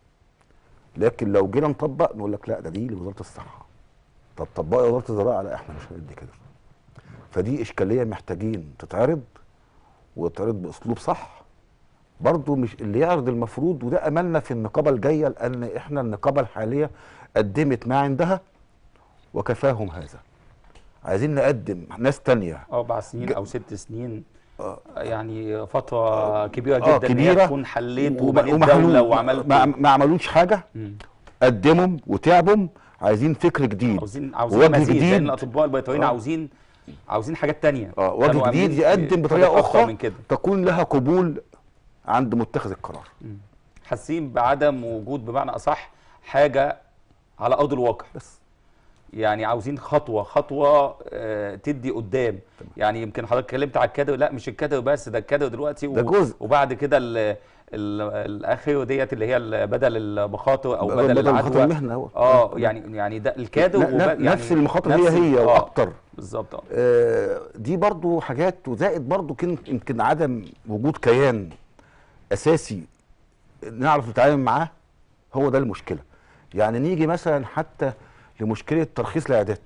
Speaker 2: لكن لو جينا نطبق نقول لك لا ده دي لوزاره الصحه طب طبقوا وزاره الزراعه لا احنا مش هندي كده فدي اشكاليه محتاجين تتعرض وتتعرض باسلوب صح برضو مش اللي يعرض المفروض وده املنا في النقابه الجايه لان احنا النقابه الحاليه قدمت ما عندها وكفاهم هذا عايزين نقدم ناس تانية
Speaker 1: اربع سنين
Speaker 2: ج-
Speaker 1: او ست سنين
Speaker 2: آه.
Speaker 1: يعني فتره كبيره جدا
Speaker 2: آه،
Speaker 1: ان هي
Speaker 2: كبيرة
Speaker 1: تكون حليت
Speaker 2: وما-
Speaker 1: وبنيت
Speaker 2: وما
Speaker 1: دوله
Speaker 2: عملوا-
Speaker 1: وعملت
Speaker 2: ما, ما عملوش حاجه
Speaker 1: مم.
Speaker 2: قدمهم وتعبهم عايزين فكر جديد
Speaker 1: عاوزين عاوزين
Speaker 2: وجه
Speaker 1: مزيد لان
Speaker 2: جديد
Speaker 1: الاطباء البيطريين
Speaker 2: آه.
Speaker 1: عاوزين عاوزين حاجات تانية
Speaker 2: اه وجه
Speaker 1: كانوا
Speaker 2: جديد
Speaker 1: عاملين
Speaker 2: يقدم بطريقه
Speaker 1: حاجات أكتر
Speaker 2: اخرى
Speaker 1: من كده
Speaker 2: تكون لها قبول عند متخذ القرار
Speaker 1: حاسين بعدم وجود بمعنى اصح حاجه على ارض الواقع
Speaker 2: بس
Speaker 1: يعني عاوزين خطوه خطوه آه، تدي قدام يعني يمكن حضرتك اتكلمت على الكادر لا مش الكادر بس ده الكادر دلوقتي
Speaker 2: ده جزء.
Speaker 1: وبعد كده ال- ال- الاخير ديت اللي هي ال- بدل المخاطر او بدل,
Speaker 2: بدل مخاطر
Speaker 1: العدوى
Speaker 2: المهنه هو
Speaker 1: اه يعني يعني ده الكادر
Speaker 2: ن- ن-
Speaker 1: وب- يعني
Speaker 2: نفس المخاطر
Speaker 1: نفس
Speaker 2: هي
Speaker 1: ال-
Speaker 2: هي
Speaker 1: آه،
Speaker 2: واكتر
Speaker 1: بالظبط اه
Speaker 2: آه دي برضو حاجات وزائد برضو كان يمكن عدم وجود كيان اساسي نعرف نتعامل معاه هو ده المشكله يعني نيجي مثلا حتى لمشكله ترخيص العيادات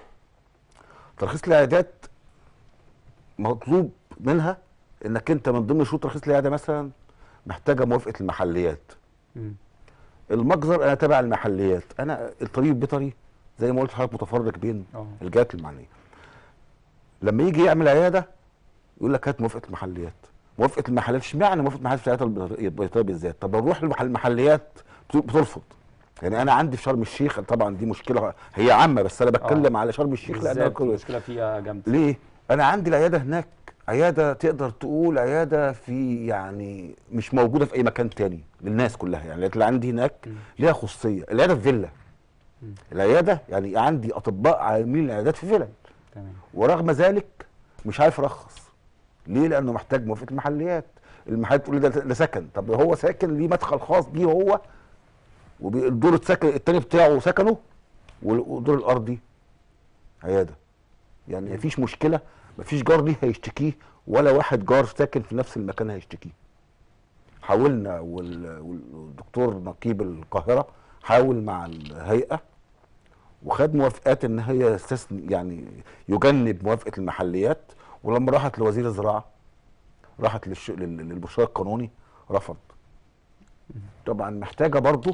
Speaker 2: ترخيص العيادات مطلوب منها انك انت من ضمن شروط ترخيص العياده مثلا محتاجه موافقه المحليات
Speaker 1: مم.
Speaker 2: المجزر انا تابع المحليات انا الطبيب البيطري زي ما قلت لحضرتك متفرق بين
Speaker 1: اه
Speaker 2: الجهات المعنيه لما يجي يعمل عياده يقول لك هات موافقه المحليات موافقه المحليات اشمعنى موافقه المحليات في العياده البيطريه بالذات طب نروح المحل- المحليات بت- بترفض يعني انا عندي في شرم الشيخ طبعا دي مشكله هي عامه بس انا بتكلم على شرم الشيخ لانها
Speaker 1: بالذات
Speaker 2: كل-
Speaker 1: المشكله فيها جامده
Speaker 2: ليه؟ أنا عندي العيادة هناك عيادة تقدر تقول عيادة في يعني مش موجودة في أي مكان تاني للناس كلها يعني العيادة اللي عندي هناك
Speaker 1: مم.
Speaker 2: ليها خصوصية العيادة في فيلا
Speaker 1: مم.
Speaker 2: العيادة يعني عندي أطباء عاملين العيادات في فيلا
Speaker 1: تمام
Speaker 2: ورغم ذلك مش عارف أرخص ليه؟ لأنه محتاج موافقة المحليات المحليات تقول لي ده ده سكن طب هو ساكن ليه مدخل خاص بيه هو والدور السكن التاني بتاعه سكنه والدور الأرضي عيادة يعني مفيش مشكله مفيش جار ليه هيشتكيه ولا واحد جار ساكن في نفس المكان هيشتكيه حاولنا وال- والدكتور نقيب القاهره حاول مع الهيئه وخد موافقات ان هي يستثني يعني يجنب موافقه المحليات ولما راحت لوزير الزراعه راحت للش... لل- للمشروع القانوني رفض طبعا محتاجه برضو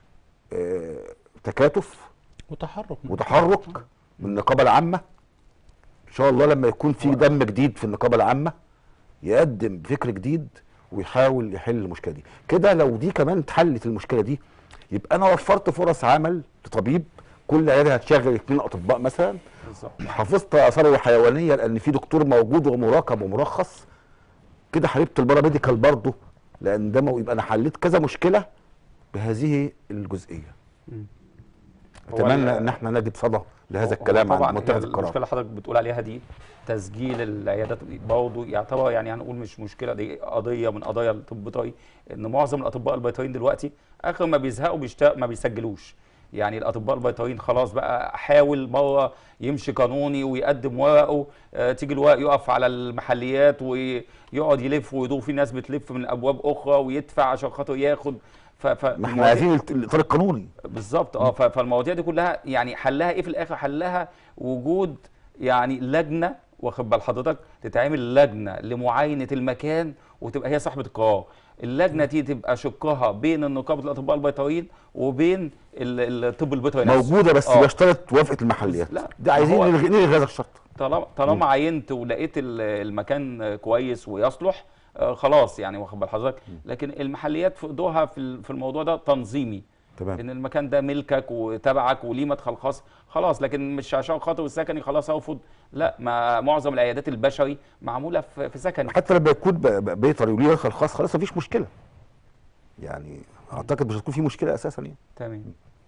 Speaker 2: آه تكاتف
Speaker 3: وتحرك
Speaker 2: وتحرك من النقابه العامه ان شاء الله لما يكون في دم جديد في النقابه العامه يقدم فكر جديد ويحاول يحل المشكله دي كده لو دي كمان اتحلت المشكله دي يبقى انا وفرت فرص عمل لطبيب كل عياده هتشغل اثنين اطباء مثلا
Speaker 1: بالظبط
Speaker 2: حافظت اثاره الحيوانيه لان في دكتور موجود ومراقب ومرخص كده حبيبه الباراميديكال برضه لان ده مو- يبقى انا حليت كذا مشكله بهذه الجزئيه
Speaker 1: مم. هو
Speaker 2: اتمنى
Speaker 1: ال-
Speaker 2: ان احنا نجد صدى لهذا
Speaker 1: هو
Speaker 2: الكلام
Speaker 1: طبعا
Speaker 2: عن متخذ
Speaker 1: هي
Speaker 2: القرار
Speaker 1: المشكله اللي حضرتك بتقول عليها دي تسجيل العيادات برضه يعتبر يعني هنقول مش مشكله دي قضيه من قضايا الطب البيطري ان معظم الاطباء البيطريين دلوقتي اخر ما بيزهقوا بيشتغل ما بيسجلوش يعني الاطباء البيطريين خلاص بقى حاول مره يمشي قانوني ويقدم ورقه آه تيجي الورق يقف على المحليات ويقعد يلف ويدور في ناس بتلف من ابواب اخرى ويدفع عشان خاطر ياخد ف ف
Speaker 2: ما احنا عايزين الت- الاطار القانوني
Speaker 1: بالظبط اه ف- فالمواضيع دي كلها يعني حلها ايه في الاخر حلها وجود يعني لجنه واخد بال حضرتك تتعمل لجنه لمعاينه المكان وتبقى هي صاحبه القرار اللجنه دي تبقى شقها بين نقابه الاطباء البيطريين وبين ال- الطب البيطري نفسه
Speaker 2: موجوده بس
Speaker 1: آه.
Speaker 2: بيشترط موافقه المحليات
Speaker 1: لا،
Speaker 2: ده عايزين
Speaker 1: هو-
Speaker 2: نلغي نلغي هذا الشرط
Speaker 1: طالما طالما عينت ولقيت ال- المكان كويس ويصلح آه، خلاص يعني واخد بال حضرتك لكن المحليات في دورها في ال- في الموضوع ده تنظيمي
Speaker 2: تمام
Speaker 1: ان المكان ده ملكك وتبعك وليه مدخل خاص خلاص لكن مش عشان خاطر السكني خلاص ارفض لا ما معظم العيادات البشري معموله في في سكني
Speaker 2: حتى لما يكون ب- ب- بيطري وليه دخل خاص خلاص مفيش مشكله يعني اعتقد مش هتكون في مشكله اساسا يعني
Speaker 1: تمام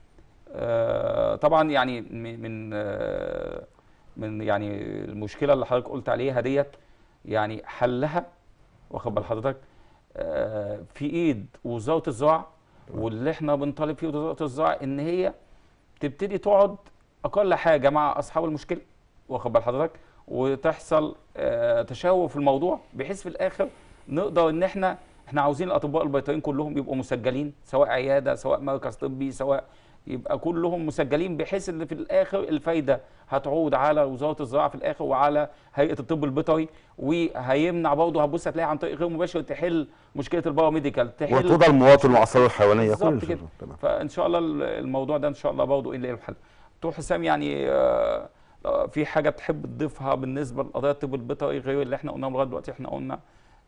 Speaker 1: آه طبعا يعني م- من آه من يعني المشكله اللي حضرتك قلت عليها ديت يعني حلها واخد بال حضرتك آه في ايد وزاره الزراعه واللي احنا بنطالب فيه وزاره الزراعه ان هي تبتدي تقعد اقل حاجه مع اصحاب المشكله واخد بال حضرتك وتحصل آه تشاور في الموضوع بحيث في الاخر نقدر ان احنا احنا عاوزين الاطباء البيطريين كلهم يبقوا مسجلين سواء عياده سواء مركز طبي سواء يبقى كلهم مسجلين بحيث ان في الاخر الفايده هتعود على وزاره الزراعه في الاخر وعلى هيئه الطب البيطري وهيمنع برضه هتبص هتلاقي عن طريق غير مباشر تحل مشكله الباراميديكال تحل
Speaker 2: وتوضع المواطن وعصاره الحيوانيه كل
Speaker 1: بالظبط
Speaker 2: الشغل.
Speaker 1: كده.
Speaker 2: تمام
Speaker 1: فان شاء الله ال- الموضوع ده ان شاء الله برضه ايه اللي الحل دكتور حسام يعني آه، آه، في حاجه بتحب تضيفها بالنسبه لقضايا الطب البيطري غير اللي احنا قلناه لغايه دلوقتي احنا قلنا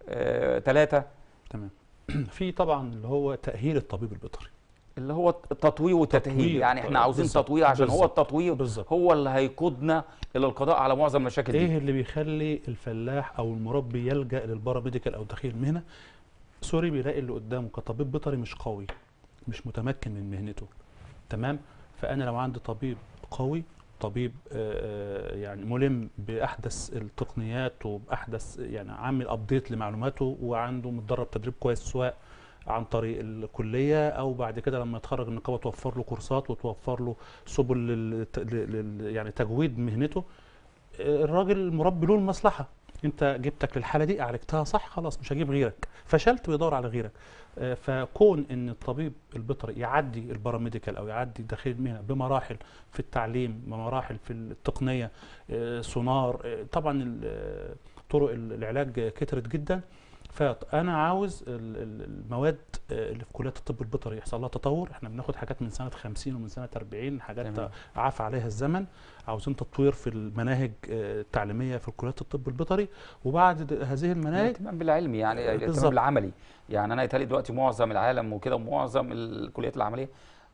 Speaker 1: ثلاثه
Speaker 3: تمام في طبعا اللي هو تاهيل الطبيب البيطري
Speaker 1: اللي هو التطوير والتتهيل
Speaker 3: تطوير.
Speaker 1: يعني احنا عاوزين
Speaker 3: بالظبط.
Speaker 1: تطوير عشان هو
Speaker 3: بالظبط.
Speaker 1: التطوير
Speaker 3: بالظبط.
Speaker 1: هو اللي هيقودنا الى القضاء على معظم المشاكل دي
Speaker 3: ايه اللي بيخلي الفلاح او المربي يلجا للباراميديكال او دخيل المهنه سوري بيلاقي اللي قدامه كطبيب بيطري مش قوي مش متمكن من مهنته تمام فانا لو عندي طبيب قوي طبيب آه، يعني ملم باحدث التقنيات وباحدث يعني عامل ابديت لمعلوماته وعنده متدرب تدريب كويس سواء عن طريق الكليه او بعد كده لما يتخرج النقابه توفر له كورسات وتوفر له سبل لل لل- يعني تجويد مهنته الراجل المربي له المصلحه انت جبتك للحاله دي عالجتها صح خلاص مش هجيب غيرك فشلت بيدور على غيرك آه، فكون ان الطبيب البيطري يعدي الباراميديكال او يعدي داخل المهنه بمراحل في التعليم بمراحل في التقنيه آه، سونار آه، طبعا ال- آه، طرق ال- العلاج كترت جدا فانا عاوز ال- ال- المواد آه، اللي في كليات الطب البيطري يحصل لها تطور احنا بناخد حاجات من سنه 50 ومن سنه 40 حاجات
Speaker 1: تمام.
Speaker 3: عفى عليها الزمن عاوزين تطوير في المناهج آه، التعليميه في كليات الطب البيطري وبعد د- هذه المناهج
Speaker 1: الاهتمام بالعلمي يعني
Speaker 3: بالظبط.
Speaker 1: الاهتمام بالعملي يعني انا يتهيألي دلوقتي معظم العالم وكده معظم الكليات العمليه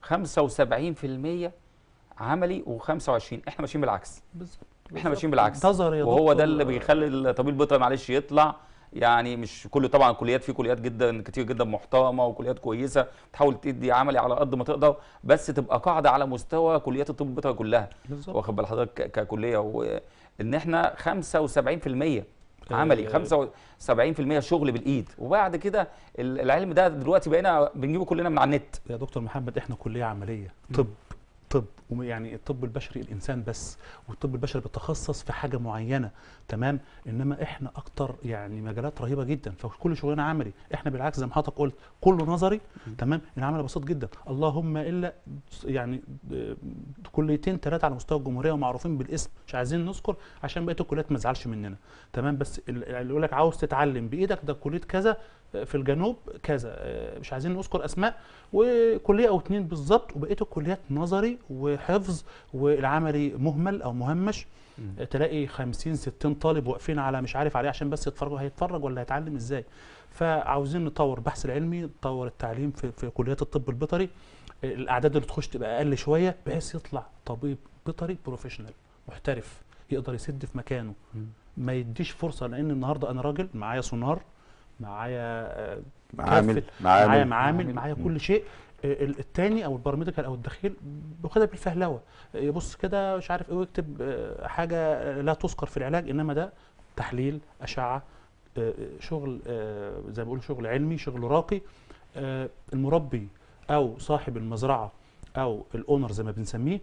Speaker 1: 75% عملي و25 احنا ماشيين بالعكس احنا ماشيين بالعكس
Speaker 3: نظر يا
Speaker 1: وهو
Speaker 3: دكتور،
Speaker 1: ده اللي بيخلي الطبيب البيطري معلش يطلع يعني مش كل طبعا الكليات في كليات جدا كتير جدا محترمه وكليات كويسه تحاول تدي عملي على قد ما تقدر بس تبقى قاعده على مستوى كليات الطب البيطري كلها
Speaker 3: بالظبط
Speaker 1: واخد بال حضرتك ك- ككليه وان احنا 75% عملي
Speaker 3: آه.
Speaker 1: 75% شغل بالايد وبعد كده ال- العلم ده دلوقتي بقينا بنجيبه كلنا من على النت
Speaker 3: يا دكتور محمد احنا كليه عمليه طب طب وم- يعني الطب البشري الانسان بس والطب البشري بيتخصص في حاجه معينه تمام انما احنا اكتر يعني مجالات رهيبه جدا فكل شغلنا عملي احنا بالعكس زي ما حضرتك قلت كله نظري تمام العمل بسيط جدا اللهم الا يعني آه، كليتين ثلاثه على مستوى الجمهوريه ومعروفين بالاسم مش عايزين نذكر عشان بقيه الكليات ما تزعلش مننا تمام بس ال- اللي يقول لك عاوز تتعلم بايدك ده كليه كذا آه، في الجنوب كذا آه، مش عايزين نذكر اسماء وكليه او اتنين بالظبط وبقيه الكليات نظري وحفظ والعملي مهمل او مهمش آه، تلاقي 50 60 طالب واقفين على مش عارف عليه عشان بس يتفرجوا هيتفرج ولا هيتعلم ازاي فعاوزين نطور البحث العلمي نطور التعليم في, في كليات الطب البيطري آه، الاعداد اللي تخش تبقى اقل شويه بحيث يطلع طبيب بيطري بروفيشنال محترف يقدر يسد في مكانه ما يديش فرصه لان النهارده انا راجل معايا سونار معايا آه،
Speaker 2: معامل
Speaker 3: كافل،
Speaker 2: معامل
Speaker 3: معايا معامل معايا كل شيء آه، ال- التاني او الباراميديكال او الدخيل واخدها بالفهلوه آه، يبص كده مش عارف ايه ويكتب آه، حاجه آه، لا تذكر في العلاج انما ده تحليل اشعه آه، شغل آه، زي ما بيقولوا شغل علمي شغل راقي آه، المربي او صاحب المزرعه او الاونر زي ما بنسميه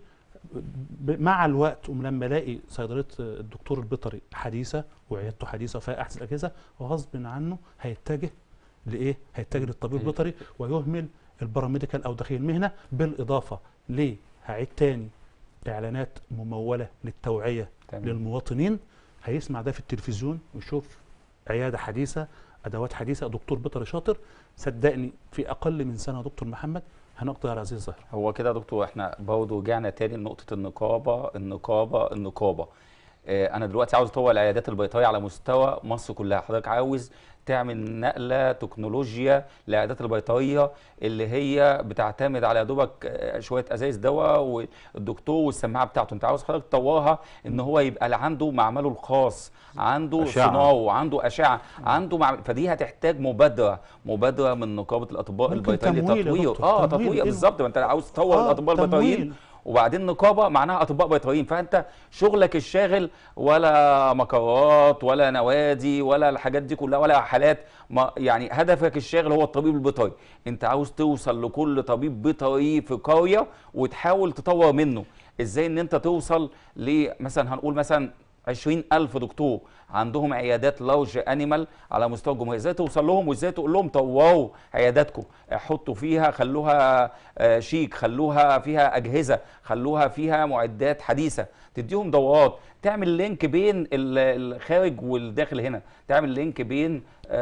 Speaker 3: ب- مع الوقت ولما الاقي صيدليه الدكتور البيطري حديثه وعيادته حديثه وفيها احسن اجهزه غصب عنه هيتجه لايه؟ هيتجه للطبيب البيطري ويهمل الباراميديكال او دخيل المهنه بالاضافه ليه؟ هعيد تاني اعلانات مموله للتوعيه
Speaker 1: تمام.
Speaker 3: للمواطنين هيسمع ده في التلفزيون ويشوف عياده حديثه ادوات حديثه دكتور بيطري شاطر صدقني في اقل من سنه يا دكتور محمد هنقضي على هذه الظاهره
Speaker 1: هو كده يا دكتور احنا برضه رجعنا تاني لنقطة النقابة النقابة النقابة اه انا دلوقتي عاوز اطور العيادات البيطرية على مستوى مصر كلها حضرتك عاوز تعمل نقلة تكنولوجيا للعيادات البيطرية اللي هي بتعتمد على يا دوبك اه، شوية ازايز دواء والدكتور والسماعة بتاعته انت عاوز حضرتك تطورها ان هو يبقى اللي عنده معمله الخاص عنده
Speaker 2: أشعة.
Speaker 1: صناعه وعنده اشعه عنده معمل فدي هتحتاج مبادره مبادره من نقابه الاطباء
Speaker 3: ممكن
Speaker 1: البيطريه
Speaker 3: تمويل يا
Speaker 1: لتطوير
Speaker 3: دكتور،
Speaker 1: اه
Speaker 3: تمويل.
Speaker 1: تطوير
Speaker 3: إيه؟
Speaker 1: بالظبط ما انت عاوز تطور
Speaker 3: آه،
Speaker 1: الاطباء البيطريين
Speaker 3: تمويل.
Speaker 1: وبعدين نقابه معناها اطباء بيطريين فانت شغلك الشاغل ولا مقرات ولا نوادي ولا الحاجات دي كلها ولا حالات ما يعني هدفك الشاغل هو الطبيب البيطري انت عاوز توصل لكل طبيب بيطري في قريه وتحاول تطور منه ازاي ان انت توصل لمثلا هنقول مثلا 20 ألف دكتور عندهم عيادات لارج انيمال على مستوى الجمهوريه ازاي توصل لهم وازاي تقول لهم طوروا عياداتكم حطوا فيها خلوها آه، شيك خلوها فيها اجهزه خلوها فيها معدات حديثه تديهم دورات تعمل لينك بين ال- الخارج والداخل هنا تعمل لينك بين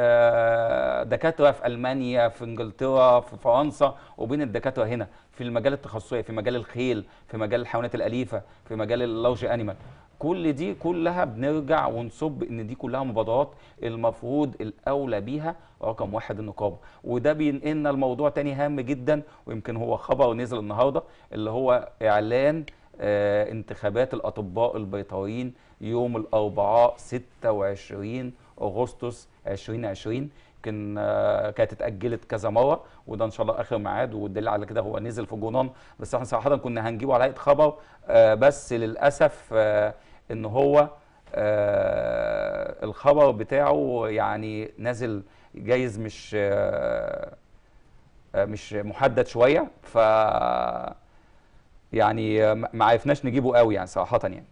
Speaker 1: آه، دكاتره في المانيا في انجلترا في فرنسا وبين الدكاتره هنا في المجال التخصصي في مجال الخيل في مجال الحيوانات الاليفه في مجال اللارج انيمال كل دي كلها بنرجع ونصب ان دي كلها مبادرات المفروض الاولى بيها رقم واحد النقابه وده بينقلنا الموضوع تاني هام جدا ويمكن هو خبر نزل النهارده اللي هو اعلان آه انتخابات الاطباء البيطريين يوم الاربعاء 26 اغسطس 2020 يمكن آه، كانت اتاجلت كذا مره وده ان شاء الله اخر ميعاد والدليل على كده هو نزل في جونان بس احنا صراحه كنا هنجيبه على هيئه خبر آه، بس للاسف آه، ان هو آه، الخبر بتاعه يعني نازل جايز مش آه، آه، مش محدد شويه ف يعني آه، ما ما عرفناش نجيبه قوي يعني صراحه يعني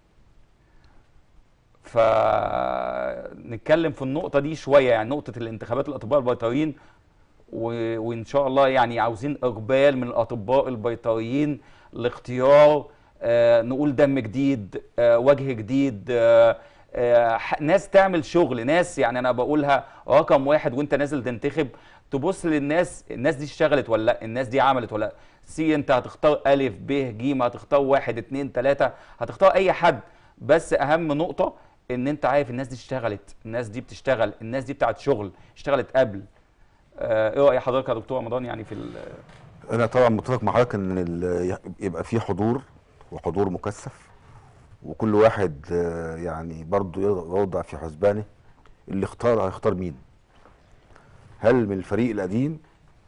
Speaker 1: فنتكلم في النقطة دي شوية يعني نقطة الانتخابات الأطباء البيطريين و... وإن شاء الله يعني عاوزين إقبال من الأطباء البيطريين لاختيار آه نقول دم جديد آه وجه جديد آه آه ح- ناس تعمل شغل ناس يعني أنا بقولها رقم واحد وأنت نازل تنتخب تبص للناس الناس دي اشتغلت ولا لا الناس دي عملت ولا لا سي انت هتختار الف ب ج هتختار واحد اتنين تلاته هتختار اي حد بس اهم نقطه ان انت عارف الناس دي اشتغلت الناس دي بتشتغل الناس دي بتاعت شغل اشتغلت قبل آه، ايه راي حضرتك يا دكتور رمضان يعني في ال-
Speaker 2: انا طبعا متفق مع حضرتك ان ال- يبقى في حضور وحضور مكثف وكل واحد آه، يعني برضه يوضع في حسبانه اللي اختار هيختار مين هل من الفريق القديم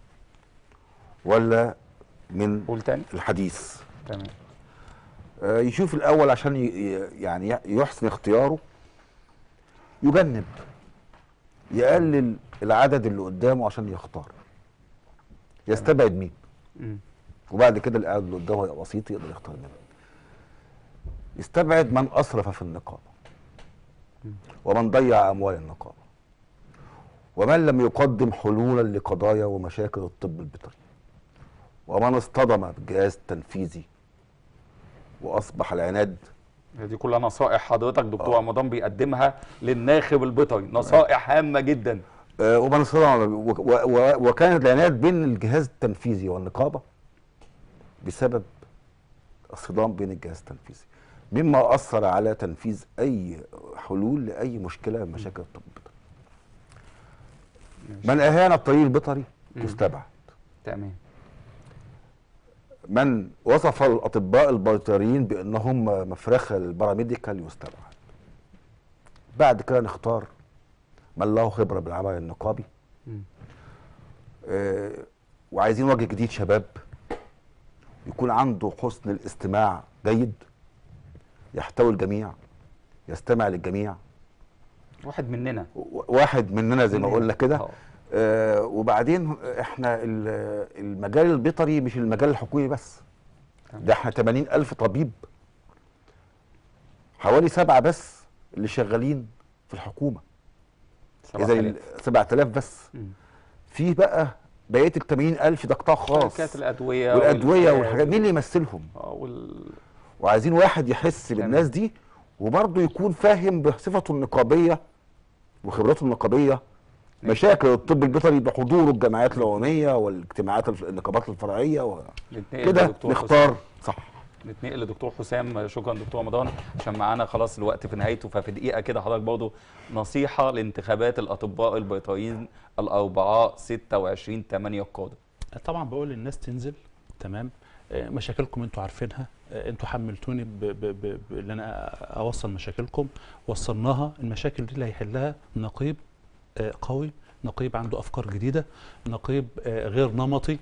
Speaker 2: ولا من
Speaker 1: قول تاني
Speaker 2: الحديث
Speaker 1: تمام
Speaker 2: آه، يشوف الاول عشان ي- ي- يعني يحسن اختياره يجنب يقلل العدد اللي قدامه عشان يختار يستبعد مين
Speaker 1: مم.
Speaker 2: وبعد كده القاعد اللي قدامه يبقى بسيط يقدر يختار منه يستبعد من اسرف في النقابه ومن ضيع اموال النقابه ومن لم يقدم حلولا لقضايا ومشاكل الطب البيطري ومن اصطدم بالجهاز التنفيذي واصبح العناد
Speaker 1: دي كلها نصائح حضرتك دكتور رمضان بيقدمها للناخب البيطري نصائح هامه جدا
Speaker 2: آه، ومن اصطدم و- و- و- وكانت العناد بين الجهاز التنفيذي والنقابه بسبب الصدام بين الجهاز التنفيذي مما اثر على تنفيذ اي حلول لاي مشكله من مشاكل الطب البيطري من اهان الطريق البيطري
Speaker 1: مم.
Speaker 2: يستبعد
Speaker 1: تمام
Speaker 2: من وصف الاطباء البيطريين بانهم مفرخ الباراميديكال يستبعد بعد كده نختار من له خبره بالعمل النقابي
Speaker 1: مم.
Speaker 2: آه، وعايزين وجه جديد شباب يكون عنده حسن الاستماع جيد يحتوي الجميع يستمع للجميع
Speaker 1: واحد مننا
Speaker 2: و- واحد مننا زي ما
Speaker 1: مننا.
Speaker 2: قلنا كده
Speaker 1: آه.
Speaker 2: آه وبعدين احنا ال- المجال البيطري مش المجال الحكومي بس
Speaker 1: تمام.
Speaker 2: ده احنا 80 ألف طبيب حوالي سبعة بس اللي شغالين في الحكومة
Speaker 1: سبعة
Speaker 2: إذا
Speaker 1: آلاف.
Speaker 2: 7000 بس
Speaker 1: مم.
Speaker 2: في بقى بقية ال 80 ألف ده قطاع خاص
Speaker 1: شركات الادويه
Speaker 2: والأدوية
Speaker 1: والإنتاج
Speaker 2: والحاجات مين اللي يمثلهم
Speaker 1: اه وال...
Speaker 2: وعايزين واحد يحس
Speaker 1: تمام.
Speaker 2: بالناس دي وبرضه يكون فاهم بصفته النقابيه وخبرته النقابيه مشاكل الطب البيطري بحضوره الجمعيات العموميه والاجتماعات الف- النقابات الفرعيه و-
Speaker 1: نتنقل
Speaker 2: كده
Speaker 1: لدكتور
Speaker 2: نختار صح
Speaker 1: نتنقل لدكتور حسام شكرا دكتور رمضان عشان معانا خلاص الوقت في نهايته ففي دقيقه كده حضرتك برضه نصيحه لانتخابات الاطباء البيطريين الاربعاء 26 8 القادم
Speaker 3: طبعا بقول للناس تنزل تمام آه، مشاكلكم انتوا عارفينها آه، انتوا حملتوني ب- ب- ب- ب- ان انا اوصل مشاكلكم وصلناها المشاكل دي اللي هيحلها نقيب آه، قوي نقيب عنده افكار جديده نقيب آه، غير نمطي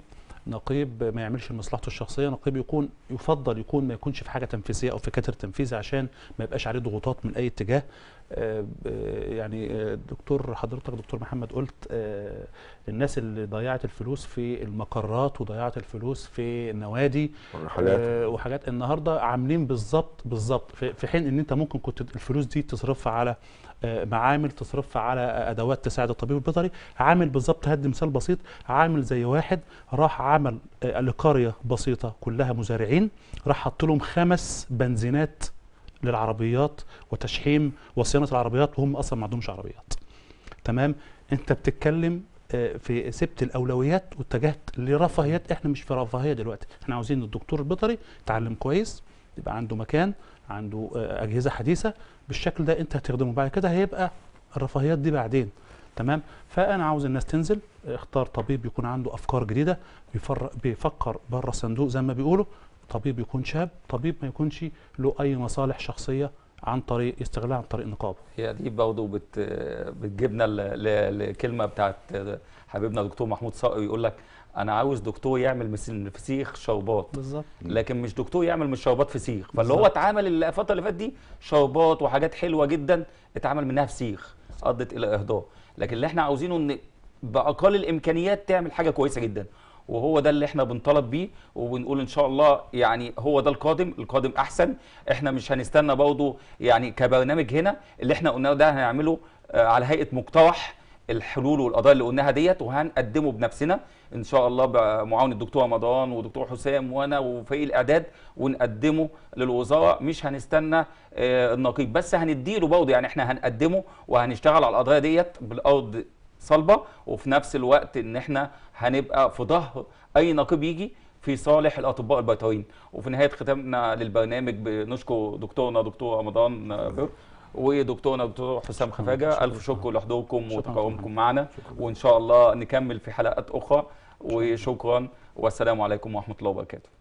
Speaker 3: نقيب ما يعملش لمصلحته الشخصيه نقيب يكون يفضل يكون ما يكونش في حاجه تنفيذيه او في كتر تنفيذي عشان ما يبقاش عليه ضغوطات من اي اتجاه آه، ب- يعني آه، دكتور حضرتك دكتور محمد قلت آه، الناس اللي ضيعت الفلوس في المقرات وضيعت الفلوس في النوادي
Speaker 2: والرحلات
Speaker 3: آه، وحاجات النهارده عاملين بالظبط بالظبط في في حين ان انت ممكن كنت الفلوس دي تصرفها على آه، معامل تصرفها على آه، ادوات تساعد الطبيب البيطري عامل بالظبط هدي مثال بسيط عامل زي واحد راح عمل آه، لقريه بسيطه كلها مزارعين راح حط لهم خمس بنزينات للعربيات وتشحيم وصيانه العربيات وهم اصلا ما عندهمش عربيات تمام انت بتتكلم آه، في سبت الاولويات واتجهت لرفاهيات احنا مش في رفاهيه دلوقتي احنا عاوزين الدكتور البيطري يتعلم كويس يبقى عنده مكان عنده آه، اجهزه حديثه بالشكل ده انت هتخدمه بعد كده هيبقى الرفاهيات دي بعدين تمام فانا عاوز الناس تنزل آه، اختار طبيب يكون عنده افكار جديده بيفر- بيفكر بره الصندوق زي ما بيقولوا طبيب يكون شاب طبيب ما يكونش له اي مصالح شخصيه عن طريق يستغلها عن طريق نقابه
Speaker 1: هي دي برضه بت بتجيبنا ل- ل- لكلمه بتاعت حبيبنا دكتور محمود صقر يقول لك انا عاوز دكتور يعمل مثل الفسيخ شربات
Speaker 3: بالظبط
Speaker 1: لكن مش دكتور يعمل مش شربات فسيخ فاللي هو
Speaker 3: بالظبط.
Speaker 1: اتعمل الفتره اللي فاتت دي شربات وحاجات حلوه جدا اتعمل منها فسيخ ادت الى اهدار لكن اللي احنا عاوزينه ان باقل الامكانيات تعمل حاجه كويسه جدا وهو ده اللي احنا بنطالب بيه وبنقول ان شاء الله يعني هو ده القادم القادم احسن احنا مش هنستنى برضه يعني كبرنامج هنا اللي احنا قلناه ده هنعمله آه، على هيئه مقترح الحلول والقضايا اللي قلناها ديت وهنقدمه بنفسنا ان شاء الله بمعاون الدكتور رمضان ودكتور حسام وانا وفريق الاعداد ونقدمه للوزاره مش هنستنى آه، النقيب بس هنديله برضه يعني احنا هنقدمه وهنشتغل على القضايا ديت بالارض صلبه وفي نفس الوقت ان احنا هنبقى في ظهر اي نقيب يجي في صالح الاطباء البيطريين وفي نهايه ختامنا للبرنامج بنشكر دكتورنا دكتور رمضان آه، بر ودكتورنا دكتور حسام خفاجه
Speaker 3: شكراً.
Speaker 1: الف شكر لحضوركم
Speaker 3: شكراً.
Speaker 1: وتكرمكم معنا وان شاء الله نكمل في حلقات اخرى وشكرا والسلام عليكم ورحمه الله وبركاته